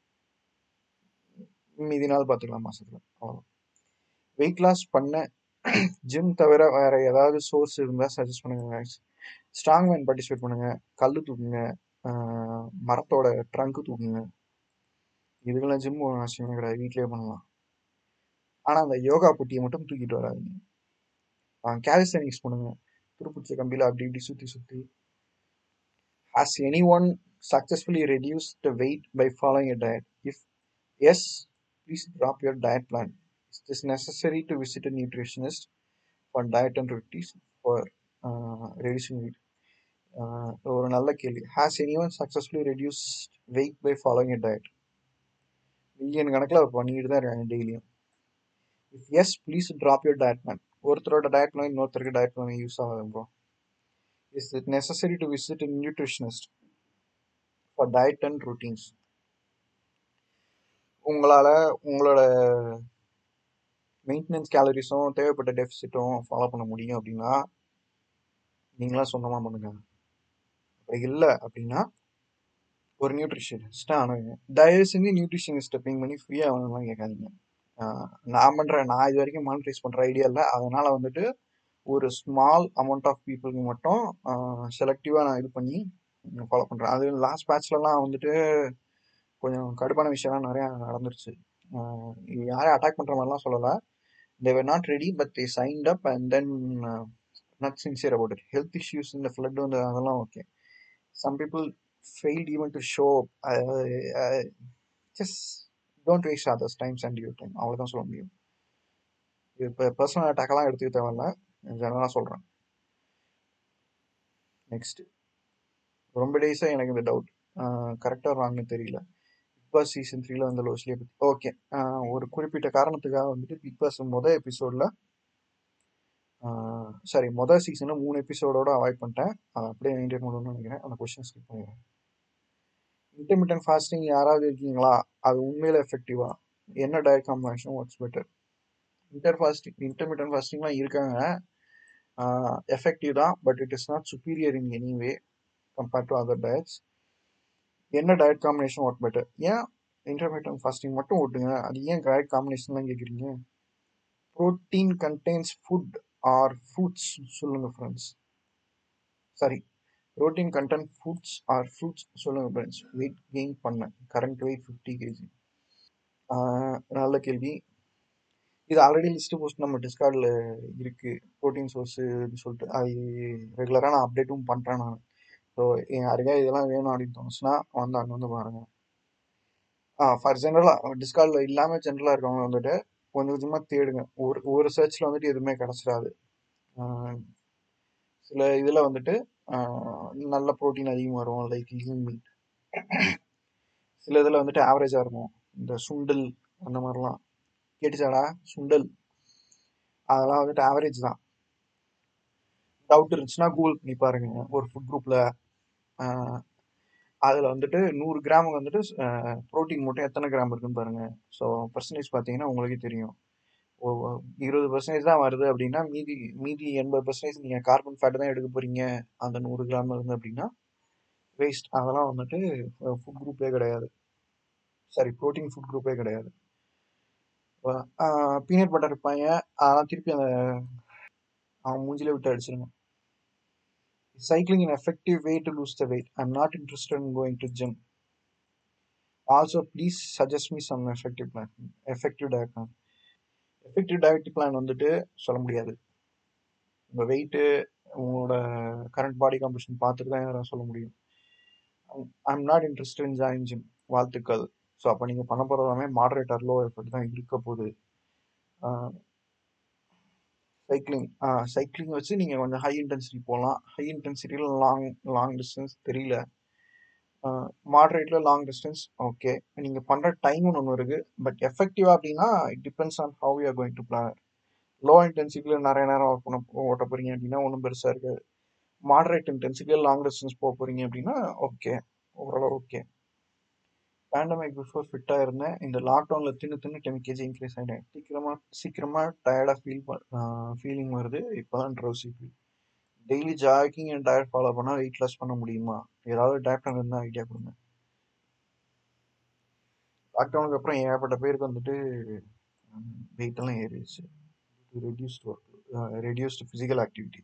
A: மீதி நாள் பார்த்துக்கலாம் மாசத்துல அவ்வளோ வெயிட் லாஸ் பண்ண ஜிம் தவிர வேற ஏதாவது சோர்ஸ் இருந்தால் சஜஸ்ட் பண்ணுங்க ஸ்ட்ராங் மேன் பார்ட்டிசிபேட் பண்ணுங்க கல் தூக்குங்க ஆஹ், மரத்தோட ட்ரங்க் தூக்குங்க இதுக்கெல்லாம் ஜிம் அவசியமே கிடையாது வீட்லயே பண்ணலாம் ஆனா அந்த யோகா புட்டியை மட்டும் தூக்கிட்டு வராதீங்க கேலிஸ்தனிக்ஸ் பண்ணுங்க துருப்பிடிச்ச கம்பியில அப்படி இப்படி சுத்தி சுத்தி has anyone successfully reduce the weight by following a diet if yes please drop your diet plan is this necessary to visit a nutritionist for diet and routines for reducing weight ஒரு நல்ல கேள்வி has anyone successfully reduce weight by following a diet million கணக்கில் அவர் பண்ணிட்டு தான் இருக்காங்க டெய்லியும் if yes please drop your diet plan ஒருத்தரோட டயட் பிளான் இன்னொருத்தருக்கு டயட் பிளான் யூஸ் ஆகாது bro is it necessary to visit nutritionist for diet and routines உங்களால் உங்களோட மெயின்டெனன்ஸ் கேலரிஸும் தேவைப்பட்ட டெஃபிசிட்டும் ஃபாலோ பண்ண முடியும் அப்படின்னா நீங்களா சொந்தமாக பண்ணுங்க அப்படி இல்லை அப்படின்னா ஒரு நியூட்ரிஷனிஸ்ட்டாக அணுகுங்க தயவு செஞ்சு நியூட்ரிஷனிஸ்ட்டை பிங் பண்ணி ஃப்ரீயாக வேணும்லாம் கேட்காதீங்க ஆஹ் நான் பண்ணுறேன் நான் இது வரைக்கும் மானிட்ரைஸ் பண்ணுற ஐடியா இல்லை அதனால வந்துட்டு ஒரு ஸ்மால் அமௌண்ட் ஆஃப் பீப்புளுக்கு மட்டும் செலக்டிவாக நான் இது பண்ணி ஃபாலோ பண்ணுறேன் அது லாஸ்ட் பேட்ச்லலாம் வந்துட்டு கொஞ்சம் கடுப்பான விஷயம்லாம் நிறையா நடந்துருச்சு ஆஹ் இது யாரையும் அட்டாக் பண்ணுற மாதிரிலாம் சொல்லலை they're not ready but they signed up and then not sincere about it health issues இந்த ஃப்ளட் வந்து அதெல்லாம் okay some people failed even to show just don't waste others times and you time அவ்வளோதான் சொல்ல முடியும் இது இப்போ personal அட்டாக்கெல்லாம் எடுத்துக்க தேவையில்ல ஜெனரலாக சொல்கிறேன் நெக்ஸ்ட் ரொம்ப டேஸாக எனக்கு இந்த டவுட் கரெக்டாக ராங்னு தெரியல பிக் பாஸ் சீசன் த்ரீல வந்து லோஸ்லியை பற்றி ஓகே ஒரு குறிப்பிட்ட காரணத்துக்காக வந்துட்டு பிக் பாஸ் மொதல் எபிசோடில் சாரி மொதல் சீசனில் மூணு எபிசோடோட அவாய்ட் பண்ணிட்டேன் அதை அப்படியே மெயின்டைன் பண்ணணும்னு நினைக்கிறேன் அந்த கொஸ்டின் ஸ்கிப் பண்ணிடுறேன் இன்டர்மீடியன் ஃபாஸ்டிங் யாராவது இருக்கீங்களா அது உண்மையில எஃபெக்டிவா என்ன diet combination works better inter fasting intermittent ஃபாஸ்டிங்லாம் இருக்காங்க எஃபெக்டிவ் தான் but it is not superior in any way compared to other diets என்ன டயட் காம்பினேஷன் ஒர்க் பெட்டர் ஏன் இன்டர்மீடியன் ஃபாஸ்டிங் மட்டும் ஓட்டுங்க அது ஏன் டயட் காம்பினேஷன் தான் கேட்குறீங்க protein contains food or fruits சொல்லுங்க friends sorry protein content foods or fruits சொல்லுங்க ஃப்ரெண்ட்ஸ் வெயிட் கெயின் பண்ணேன் கரண்ட் வெயிட் ஃபிஃப்டி கேஜி நல்ல கேள்வி இது ஆல்ரெடி லிஸ்ட் போஸ்ட் நம்ம டிஸ்கார்டில் இருக்கு ப்ரோட்டீன் சோர்ஸ் சொல்லிட்டு அது ரெகுலராக நான் அப்டேட்டும் பண்ணுறேன் நான் ஸோ என் அருகே இதெல்லாம் வேணும் அப்படின்னு தோணுச்சுன்னா வந்து அங்கே வந்து பாருங்க ஆ ஃபார் ஜென்ரலாக டிஸ்கார்டில் இல்லாமல் ஜென்ரலாக இருக்கவங்க வந்துட்டு கொஞ்சம் கொஞ்சமாக தேடுங்க ஒரு ஒரு சர்ச்சில் வந்துட்டு எதுவுமே கிடச்சிடாது சில இதில் வந்துட்டு ஆஹ், நல்ல ப்ரோட்டீன் அதிகமாக வரும் லைக் லீன் மீட் சில இதில் வந்துட்டு ஆவரேஜாக இருக்கும் இந்த சுண்டல் அந்த மாதிரிலாம் கேட்டுச்சாடா சுண்டல் அதெல்லாம் வந்துட்டு ஆவரேஜ் தான் டவுட் இருந்துச்சுன்னா கூகுள் பண்ணி பாருங்க ஒரு ஃபுட் குரூப்ல அதில் வந்துட்டு நூறு கிராமுக்கு வந்துட்டு ப்ரோட்டீன் மட்டும் எத்தனை கிராம் இருக்குன்னு பாருங்க ஸோ பர்சன்டேஜ் பார்த்தீங்கன்னா உங்களுக்கே தெரியும் ஓ, இருபது பர்சன்டேஜ் தான் வருது அப்படின்னா மீதி மீதி எண்பது பர்சன்டேஜ் நீங்கள் கார்பன் ஃபேட் தான் எடுக்க போறீங்க அந்த நூறு கிராம் இருந்து அப்படின்னா வேஸ்ட் அதெல்லாம் வந்துட்டு ஃபுட் குரூப்பே கிடையாது சாரி ப்ரோட்டீன் ஃபுட் குரூப்பே கிடையாது பீனட் பட்டர் இருப்பாங்க அதெல்லாம் திருப்பி அந்த அவன் மூஞ்சிலே விட்டு அடிச்சிருங்க cycling an effective way to lose the weight. I'm not interested in going to gym. Also, please suggest me some effective plan. Effective diet plan. Effective diet plan வந்துட்டு சொல்ல முடியாது உங்கள் வெயிட்டு உங்களோட கரண்ட் பாடி கம்பஷன் பார்த்துட்டு தான் என்னால் சொல்ல முடியும் I'm not interested in join gym வாழ்த்துக்கள் ஸோ அப்போ நீங்கள் பண்ண போகிறது எல்லாமே மாடரேட்டர் லோ எஃபர்ட் தான் இருக்க போகுது சைக்கிளிங் சைக்கிளிங் வச்சு நீங்கள் கொஞ்சம் ஹை இன்டென்சிட்டி போகலாம் ஹை இன்டென்சிட்டியில் லாங் லாங் டிஸ்டன்ஸ் தெரியல மாடரேட்டில் லாங் டிஸ்டன்ஸ் ஓகே நீங்கள் பண்ணுற டைம் ஒன்று இருக்கு பட் எஃபெக்டிவாக அப்படின்னா it depends on how you going to plan low இன்டென்சிட்டியில் நிறைய நேரம் ஒர்க் பண்ண ஓட்ட போகிறீங்க அப்படின்னா ஒன்றும் பெருசாக இருக்காது மாடரேட் இன்டென்சிட்டியில் லாங் டிஸ்டன்ஸ் போக போகிறீங்க அப்படின்னா ஓகே ஓரளவு ஓகே பேண்டமிக் பிஃபோர் ஃபிட்டாக இருந்தேன் இந்த லாக்டவுனில் தின்னு தின்னு டென் கேஜி இன்க்ரீஸ் ஆகிட்டேன் சீக்கிரமாக சீக்கிரமாக டயர்டாக ஃபீல் ஃபீலிங் வருது இப்போ தான் drowsy feel daily jogging and diet follow பண்ணால் வெயிட் லாஸ் பண்ண முடியுமா ஏதாவது டாக்டர் இருந்தால் ஐடியா கொடுங்க லாக்டவுனுக்கு அப்புறம் ஏகப்பட்ட பேருக்கு வந்துட்டு வெயிட் எல்லாம் ஏறிடுச்சு reduced work reduced physical activity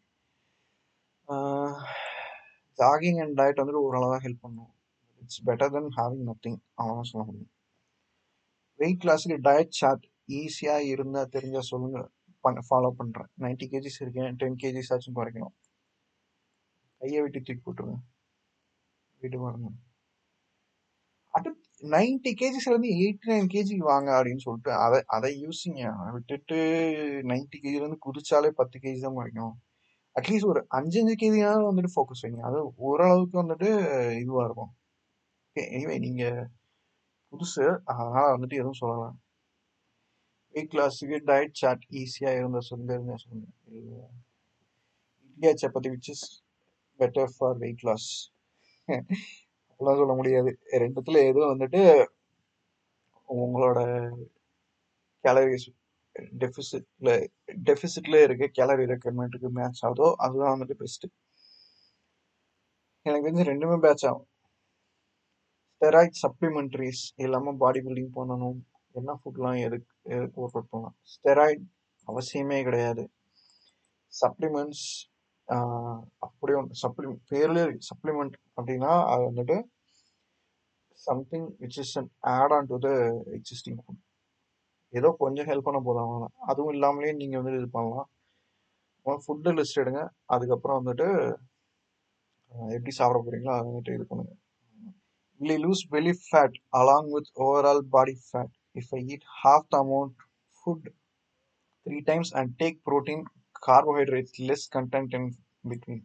A: jogging and diet வந்துட்டு ஓரளவு தான் ஹெல்ப் பண்ணும் it's better then having nothing அவ்வளோதான் சொல்ல முடியும் வெயிட் லாஸுக்கு டயட் சார்ட் ஈஸியாக இருந்தால் தெரிஞ்சால் சொல்லுங்கள் பண்ண ஃபாலோ பண்ணுறேன் நைன்ட்டி கேஜிஸ் இருக்கேன் டென் கேஜிஸ் ஆச்சும் குறைக்கணும் கையை விட்டு தூக்கி போட்டுருங்க வீட்டு பாருங்க அடுத்து நைன்டி கேஜிஸ்ல இருந்து எயிட்டி நைன் கேஜிக்கு வாங்க அப்படின்னு சொல்லிட்டு அதை அதை யூஸிங்க விட்டுட்டு நைன்டி கேஜில இருந்து குதிச்சாலே பத்து கேஜி தான் குறைக்கும் அட்லீஸ்ட் ஒரு அஞ்சு அஞ்சு கேஜியாவது வந்துட்டு ஃபோக்கஸ் வைங்க அது ஓரளவுக்கு வந்துட்டு இதுவா இருக்கும் ஓகே எனிவே நீங்க புதுசு அதனால வந்துட்டு எதுவும் சொல்லலாம் வெயிட் கிளாஸுக்கு டயட் சார்ட் ஈஸியா இருந்த சொல்லி இருந்த சொல்லுங்க India chapati which is better for weight loss அப்படிலாம் சொல்ல முடியாது ரெண்டுத்துல எதுவும் வந்துட்டு உங்களோட கேலரிஸ் டெபிசிட்ல டெபிசிட்ல இருக்க கேலரி ரெக்குயர்மெண்ட்டுக்கு மேட்ச் ஆகுதோ அதுதான் வந்துட்டு பெஸ்ட் எனக்கு தெரிஞ்சு ரெண்டுமே பேட்ச் ஆகும் ஸ்டெராய்ட் சப்ளிமெண்ட்ரிஸ் இல்லாம பாடி பில்டிங் பண்ணணும் என்ன ஃபுட்லாம் எதுக்கு எதுக்கு ஒர்க் அவுட் பண்ணலாம் ஸ்டெராய்ட் அவசியமே கிடையாது சப்ளிமெண்ட்ஸ் அப்படியே ஒன்று சப்ளி பேர்லேயே சப்ளிமெண்ட் அப்படின்னா அது வந்துட்டு something which is an add on to the existing food ஏதோ கொஞ்சம் ஹெல்ப் பண்ண போதும் அவ்வளோதான் அதுவும் இல்லாமலே நீங்கள் வந்து இது பண்ணலாம் ஃபுட்டு லிஸ்ட் எடுங்க அதுக்கப்புறம் வந்துட்டு அஹ், எப்படி சாப்பிட போறீங்களோ அதை வந்துட்டு இது பண்ணுங்க will I lose belly fat along with overall body fat if I eat half the amount food three times and take protein, carbohydrates, less content in between?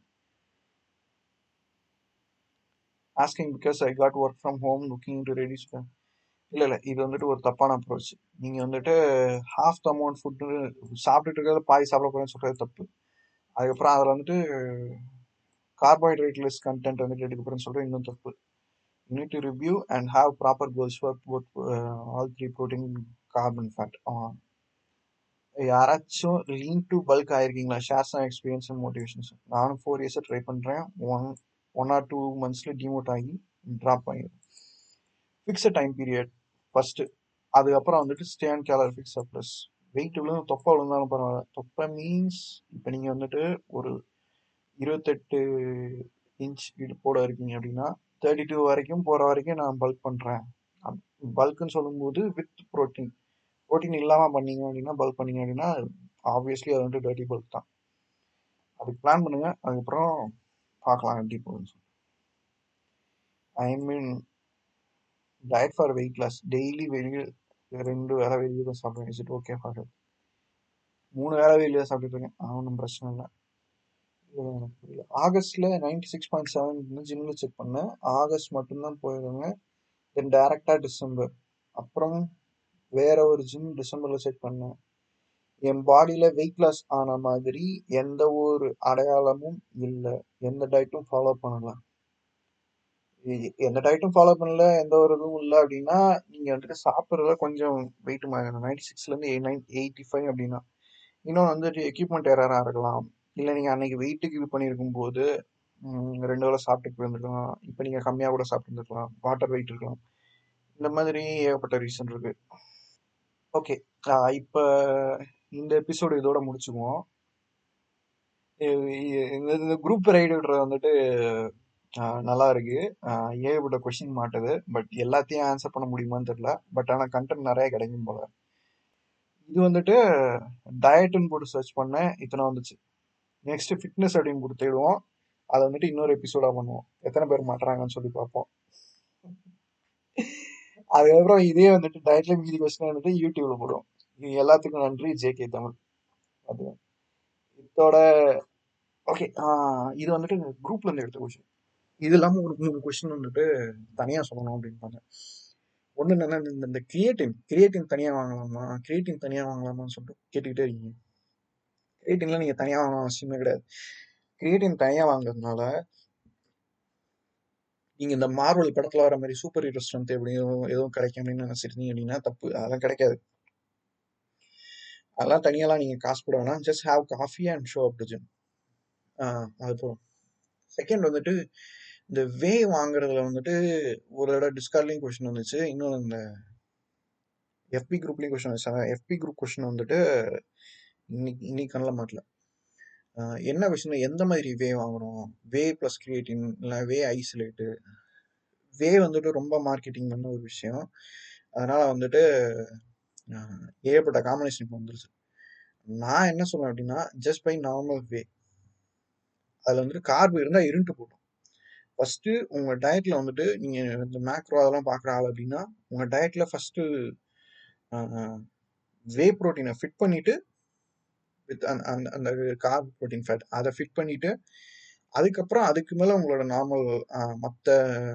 A: Asking because I got work from home looking to reduce fat. இல்ல இல்ல இது வந்துட்டு ஒரு தப்பான approach நீங்க வந்துட்டு half the amount food சாப்பிட்டுட்டு இருக்கிறத பாதி சாப்பிட போறேன்னு சொல்றது தப்பு அதுக்கப்புறம் அதில் வந்துட்டு கார்போஹைட்ரேட் லெஸ் கண்டென்ட் வந்துட்டு எடுக்க போறேன்னு சொல்றது இன்னும் தப்பு you need to review and have proper goals for both uh, all three protein carb and fat uh, யாராச்சும் லீன் டு பல்க் ஆயிருக்கீங்களா shares and experience and motivations நானும் ஃபோர் இயர்ஸை ட்ரை பண்ணுறேன் ஒன் ஒன் ஆர் டூ மந்த்ஸில் demote ஆகி drop ஆகிடும் fix time period first அதுக்கப்புறம் வந்துட்டு stay and calorie fix plus weight விழுந்து தொப்பை விழுந்தாலும் பரவாயில்ல தொப்பை மீன்ஸ் இப்போ நீங்கள் வந்துட்டு ஒரு இருபத்தெட்டு இன்ச் இடுப்போட இருக்கீங்க அப்படின்னா தேர்ட்டி டூ வரைக்கும் போகிற வரைக்கும் நான் பல்க் பண்ணுறேன் பல்க்குன்னு சொல்லும்போது வித் ப்ரோட்டீன் ப்ரோட்டீன் இல்லாமல் பண்ணீங்க அப்படின்னா பல்க் பண்ணீங்க அப்படின்னா ஆப்வியஸ்லி அது வந்துட்டு டர்ட்டி பல்க் தான் அதுக்கு பிளான் பண்ணுங்க அதுக்கப்புறம் பார்க்கலாம் எப்படி போகுதுன்னு சொல்லி I mean diet for weight loss daily வெளியே ரெண்டு வேலை வெளியே தான் சாப்பிடுவேன் இஸ் இட் ஓகே ஃபார் மூணு வேலை வெளியே தான் சாப்பிட்டுட்டு இருக்கேன் அது ஒன்றும் பிரச்சனை இல்லை இது எனக்கு புரியல ஆகஸ்ட்ல நைன்டி சிக்ஸ் பாயிண்ட் செவன் ஜிம்ல செக் பண்ணேன் ஆகஸ்ட் மட்டும்தான் போயிருந்தேன் தென் டைரக்டா டிசம்பர் அப்புறம் வேற ஒரு ஜிம் டிசம்பர்ல செக் பண்ணேன் என் பாடியில வெயிட் லாஸ் ஆன மாதிரி எந்த ஒரு அடையாளமும் இல்லை எந்த டயட்டும் ஃபாலோ பண்ணல எ- எந்த டயட்டும் ஃபாலோ பண்ணல எந்த ஒரு இதுவும் இல்லை அப்படின்னா நீங்க வந்துட்டு சாப்பிட்றதுல கொஞ்சம் வெயிட் நைன்டி சிக்ஸ்ல இருந்து நைன் எயிட்டி ஃபைவ் அப்படின்னா இன்னொன்று வந்துட்டு எக்யூப்மெண்ட் எரரா இருக்கலாம் இல்லை நீங்க அன்னைக்கு வெயிட்டுக்கு இது பண்ணியிருக்கும் போது ம், ரெண்டு வேளை சாப்பிட்டு போயிருந்துருக்கலாம் இப்போ நீங்க கம்மியா கூட சாப்பிட்டுருக்கலாம் வாட்டர் வெயிட் இருக்கலாம் இந்த மாதிரி ஏகப்பட்ட ரீசன் இருக்கு ஓகே இப்போ இந்த எபிசோடு இதோட முடிச்சுக்குவோம் இ- இ- இந்த இந்த குரூப் ரைடு விடுறது வந்துட்டு ஆஹ், நல்லா இருக்கு ஆஹ், ஏகப்பட்ட கொஸ்டின் மாட்டுது பட் எல்லாத்தையும் ஆன்சர் பண்ண முடியுமான்னு தெரியல பட் ஆனால் கண்டென்ட் நிறைய கிடைக்கும் போல இது வந்துட்டு டயட்னு போட்டு சர்ச் பண்ணேன் இத்தனை வந்துச்சு நெக்ஸ்ட் ஃபிட்னஸ் அப்படின்னு போட்டு தேடுவோம் அதை வந்துட்டு இன்னொரு எபிசோடா பண்ணுவோம் எத்தனை பேர் மாட்டுறாங்கன்னு சொல்லி பார்ப்போம் அதுக்கப்புறம் இதே வந்துட்டு டயட்ல மீதி கொஸ்டின் வந்துட்டு யூடியூப்ல போடுவோம் இது எல்லாத்துக்கும் நன்றி ஜேகே தமிழ் அது இதோட ஓகே இது வந்துட்டு குரூப்ல இருந்து எடுத்த கொஸ்டின் இது இல்லாம ஒரு மூணு கொஸ்டின் வந்துட்டு தனியா சொல்லணும் அப்படின்னு ஒண்ணு என்னன்னா இந்த இந்த கிரியேட்டின் கிரியேட்டின் தனியா வாங்கலாமா கிரியேட்டின் தனியா வாங்கலாமான்னு சொல்லிட்டு கேட்டுக்கிட்டே இருக்கீங்க கிரியேட்டின்ல நீங்க தனியா வாங்கணும் அவசியமே கிடையாது கிரியேட்டின் தனியா வாங்குறதுனால நீங்க இந்த மார்வல் படத்துல வர மாதிரி சூப்பர் ஹீரோ ஸ்ட்ரென்த் எப்படியும் எதுவும் கிடைக்கும் அப்படின்னு நினைச்சிருந்தீங்க அப்படின்னா தப்பு அதெல்லாம் கிடைக்காது அதெல்லாம் தனியாலாம் நீங்க காசு போட வேணாம் just have coffee and show up to gym அது போதும் செகண்ட் வந்துட்டு இந்த வே வாங்குறதுல வந்துட்டு ஒரு தடவை டிஸ்கார்ட்லயும் கொஸ்டின் வந்துச்சு இன்னொன்று இந்த எஃபி குரூப்லயும் கொஸ்டின் வந்துச்சு எஃபி குரூப் கொஸ்டின் வந்துட்டு இன்னைக்கு இன்னைக்கு கண்ணில் மாட்டல ஆஹ் என்ன கொஸ்டின் எந்த மாதிரி வே வாங்கணும் வே ப்ளஸ் கிரியேட்டின் இல்லை வே ஐசோலேட்டு வே வந்துட்டு ரொம்ப மார்க்கெட்டிங் பண்ண ஒரு விஷயம் அதனால வந்துட்டு ஆஹ் ஏகப்பட்ட காம்பினேஷன் இப்போ வந்துருச்சு நான் என்ன சொல்றேன் அப்படின்னா ஜஸ்ட் பை நார்மல் வே அதில் வந்துட்டு கார்பு இருந்தால் இருண்டு போட்டோம் ஃபர்ஸ்ட் உங்க டயட்ல வந்துட்டு நீங்க இந்த மேக்ரோ அதெல்லாம் பார்க்குற ஆள் அப்படின்னா உங்க டயட்ல ஃபர்ஸ்ட் வே ப்ரோட்டீனை ஃபிட் பண்ணிட்டு வித் அந்த அந்த அந்த கார்ப் ப்ரோட்டீன் ஃபேட் அதை ஃபிட் பண்ணிட்டு அதுக்கப்புறம் அதுக்கு மேல உங்களோட நார்மல் மற்ற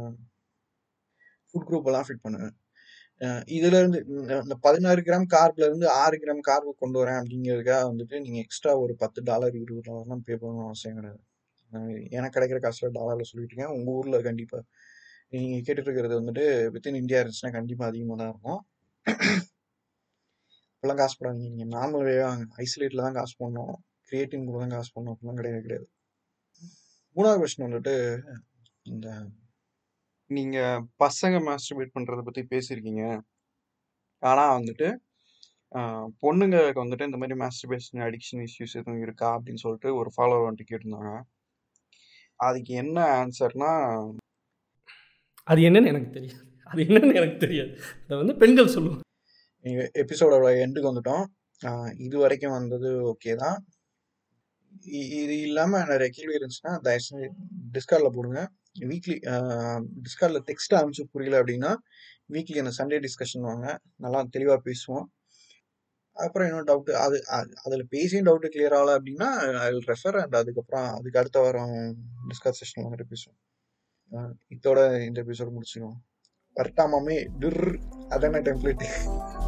A: ஃபுட் குரூப் எல்லாம் ஃபிட் பண்ணுங்க அஹ் இதுல இருந்து இந்த இந்த பதினாறு கிராம் கார்ப்ல இருந்து ஆறு கிராம் கார்பு கொண்டு வரேன் அப்படிங்கிறதுக்காக வந்துட்டு நீங்க எக்ஸ்ட்ரா ஒரு பத்து டாலர் இருபது டாலர்லாம் பே பண்ணணும் அவசியம் கிடையாது அஹ் எனக்கு கிடைக்கிற காசுல டாலர்ல சொல்லிட்டு இருக்கேன் உங்க ஊர்ல கண்டிப்பா நீங்க கேட்டுட்டு இருக்கிறது வந்துட்டு வித்தின் இந்தியா இருந்துச்சுன்னா கண்டிப்பா அதிகமா தான் இருக்கும் இப்பெல்லாம் காசு போடாதீங்க நீங்க நார்மல் வே ஐசோலேட்ல தான் காசு பண்ணணும் கிரியேட்டின் கூட தான் காசு பண்ணணும் அப்படிலாம் கிடையவே கிடையாது மூணாவது கொஸ்டின் வந்துட்டு இந்த நீங்க பசங்க மாஸ்டர்பேட் பண்றத பத்தி பேசியிருக்கீங்க ஆனா வந்துட்டு ஆஹ் பொண்ணுங்களுக்கு வந்துட்டு இந்த மாதிரி மாஸ்டர்பேஷன் அடிக்ஷன் இஷ்யூஸ் எதுவும் இருக்கா அப்படின்னு சொல்லிட்டு ஒரு ஃபாலோவர் வந்துட்டு கேட்டிருந்தாங்க அதுக்கு என்ன ஆன்சர்னா
B: அது என்னன்னு எனக்கு தெரியாது அது என்னன்னு எனக்கு தெரியாது அதை வந்து பெண்கள் சொல்லுவாங்க
A: எபிசோடோட எண்டுக்கு வந்துட்டோம் ஆஹ் இது வரைக்கும் வந்தது ஓகே தான் இ- இது இல்லாம நிறைய கேள்வி இருந்துச்சுன்னா தயவுசெய்து டிஸ்கார்ட்ல போடுங்க வீக்லி டிஸ்கார்ட்ல டெக்ஸ்ட் அனுப்பிச்சு புரியல அப்படின்னா வீக்லி அந்த சண்டே டிஸ்கஷன் வாங்க நல்லா தெளிவா பேசுவோம் அப்புறம் இன்னும் டவுட் அது அது- அதுல பேசியும் டவுட் கிளியர் ஆகல அப்படின்னா ஐ ரெஃபர் அண்ட் அதுக்கப்புறம் அதுக்கு அடுத்த வாரம் டிஸ்கஸ் செஷன் வந்துட்டு பேசுவோம் ஆஹ் இதோட இந்த எபிசோட் முடிச்சுக்குவோம் வரட்டாமாமே டிர் அதான டெம்ப்ளேட்